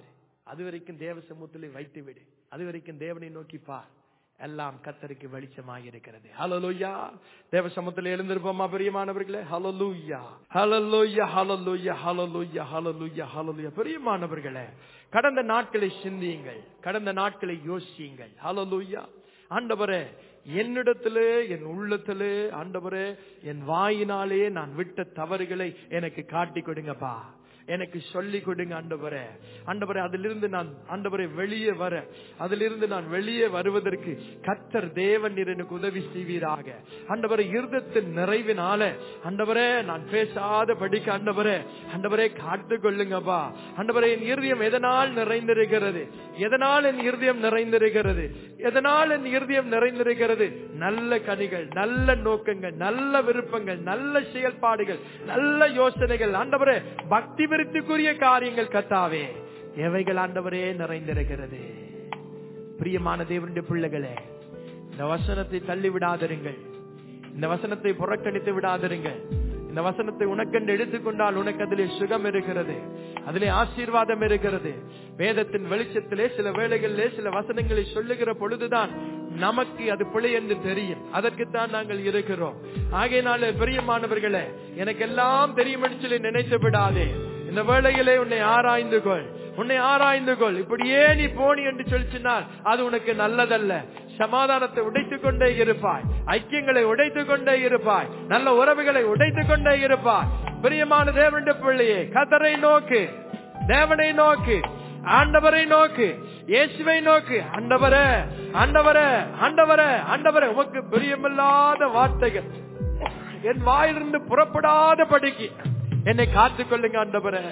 அது வரைக்கும் தேவ சமூகத்திலே வைத்து விடு அது வரைக்கும் தேவனை நோக்கி பார் எல்லாம் கத்தருக்கு வெளிச்சமாக இருக்கிறது ஹலலூயா தேவ சமூகத்தில் எழுந்திருப்போமா பிரியமானவர்களே hallelujah hallelujah hallelujah hallelujah hallelujah hallelujah பிரியமானவர்களே கடந்த நாட்களை சிந்தியுங்கள் கடந்த நாட்களை யோசியுங்கள் ஹலலூயா ஆண்டவரே என்னிடத்திலே என் உள்ளத்திலே ஆண்டவரே என் வாயினாலே நான் விட்ட தவறுகளை எனக்கு காட்டி கொடுங்கப்பா எனக்கு சொல்லி கொடுங்க ஆண்டவரே ஆண்டவரே அதிலிருந்து நான் ஆண்டவரை வெளியே வர அதிலிருந்து நான் வெளியே வருவதற்கு கத்தர் தேவன் நீர் எனக்கு உதவி செய்வீராக ஆண்டவரை இருதத்தின் நிறைவினால ஆண்டவரே நான் பேசாத படிக்க ஆண்டவரே ஆண்டவரே காத்து கொள்ளுங்கப்பா ஆண்டவரே என் இருதயம் எதனால் நிறைந்திருக்கிறது எதனால் என் இருதயம் நிறைந்திருக்கிறது எதனால் என் இருதயம் நிறைந்திருக்கிறது நல்ல கனிகள் நல்ல நோக்கங்கள் நல்ல விருப்பங்கள் நல்ல செயல்பாடுகள் நல்ல யோசனைகள் ஆண்டவரே பக்தி விருத்திக்குரிய காரியங்கள் கத்தாவே எவைகள் ஆண்டவரே நிறைந்திருக்கிறது பிரியமான தேவனுடைய பிள்ளைகளே இந்த வசனத்தை தள்ளி விடாதிருங்கள் இந்த வசனத்தை புறக்கணித்து விடாதிருங்கள் இந்த வசனத்தை உனக்கென்று எடுத்துக்கொண்டால் உனக்கு அதிலே சுகம் இருக்கிறது அதிலே ஆசீர்வாதம் இருக்கிறது வேதத்தின் வெளிச்சத்திலே சில வேளைகளிலே சில வசனங்களை சொல்லுகிற பொழுதுதான் நமக்கு அது பிழை என்று தெரியும் அதற்குத்தான் நாங்கள் இருக்கிறோம் ஆகையினால பிரியமானவர்களே எனக்கு எல்லாம் தெரியும் என்று சொல்லி நினைத்து விடாதே இந்த வேளையிலே உன்னை ஆராய்ந்து கொள் உன்னை ஆராய்ந்து கொள் இப்படியே நீ போனி என்று சொல்லிச்சினால் அது உனக்கு நல்லதல்ல சமாதானத்தை உடைத்துக் கொண்டே இருப்பாய் ஐக்கியங்களை உடைத்துக் கொண்டே இருப்பாய் நல்ல உறவுகளை உடைத்துக் கொண்டே இருப்பாய் பிரியமான தேவனுடைய பிள்ளையே கதரை நோக்கு தேவனை நோக்கு ஆண்டவரை நோக்கு இயேசுவை நோக்கு ஆண்டவரே ஆண்டவரே ஆண்டவரே ஆண்டவரே உமக்கு பிரியமில்லாத வார்த்தைகள் என் வாயிலிருந்து புறப்படாத படிக்கு என்னை காத்துக் கொள்ளுங்க ஆண்டவரே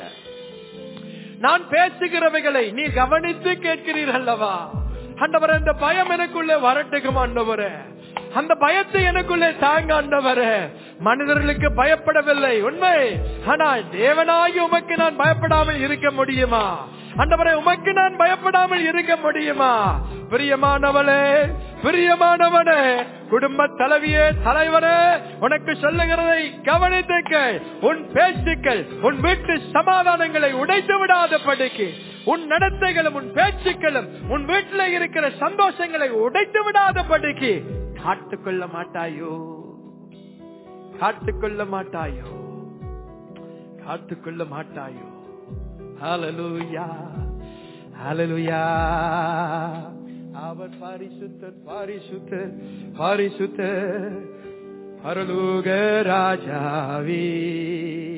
நான் பேசுகிறவைகளை நீ கவனித்து கேட்கிறீர்கள் அல்லவா ஆண்டவரே அந்த பயம் எனக்குள்ளே வரட்டுக்கும் ஆண்டவரே அந்த பயத்தை எனக்குள்ளே தாங்க ஆண்டவரே மனிதர்களுக்கு பயப்படவில்லை உண்மை ஆனால் தேவனாகி உமக்கு நான் பயப்படாமல் இருக்க முடியுமா ஆண்டவரே உமக்கு நான் பயப்படாமல் இருக்க முடியுமா பிரியமானவளே பிரியமானவனே குடும்ப தலைவியே தலைவரே உனக்கு சொல்லுகிறதை கவனித்துக்கள் உன் பேச்சுக்கள் உன் வீட்டு சமாதானங்களை உடைத்து விடாத படிக்கு உன் நடத்தைகளும் உன் பேச்சுக்களும் உன் வீட்டில் இருக்கிற சந்தோஷங்களை உடைத்து விடாத படிக்கு காத்துக்கொள்ள மாட்டாயோ காத்துக்கொள்ள மாட்டாயோ காத்துக்கொள்ள மாட்டாயோ ஹalleluya ஹalleluya அவர் பரிசுத்தர் பரிசுத்தர் பரிசுத்தர் பரலோக ராஜாவே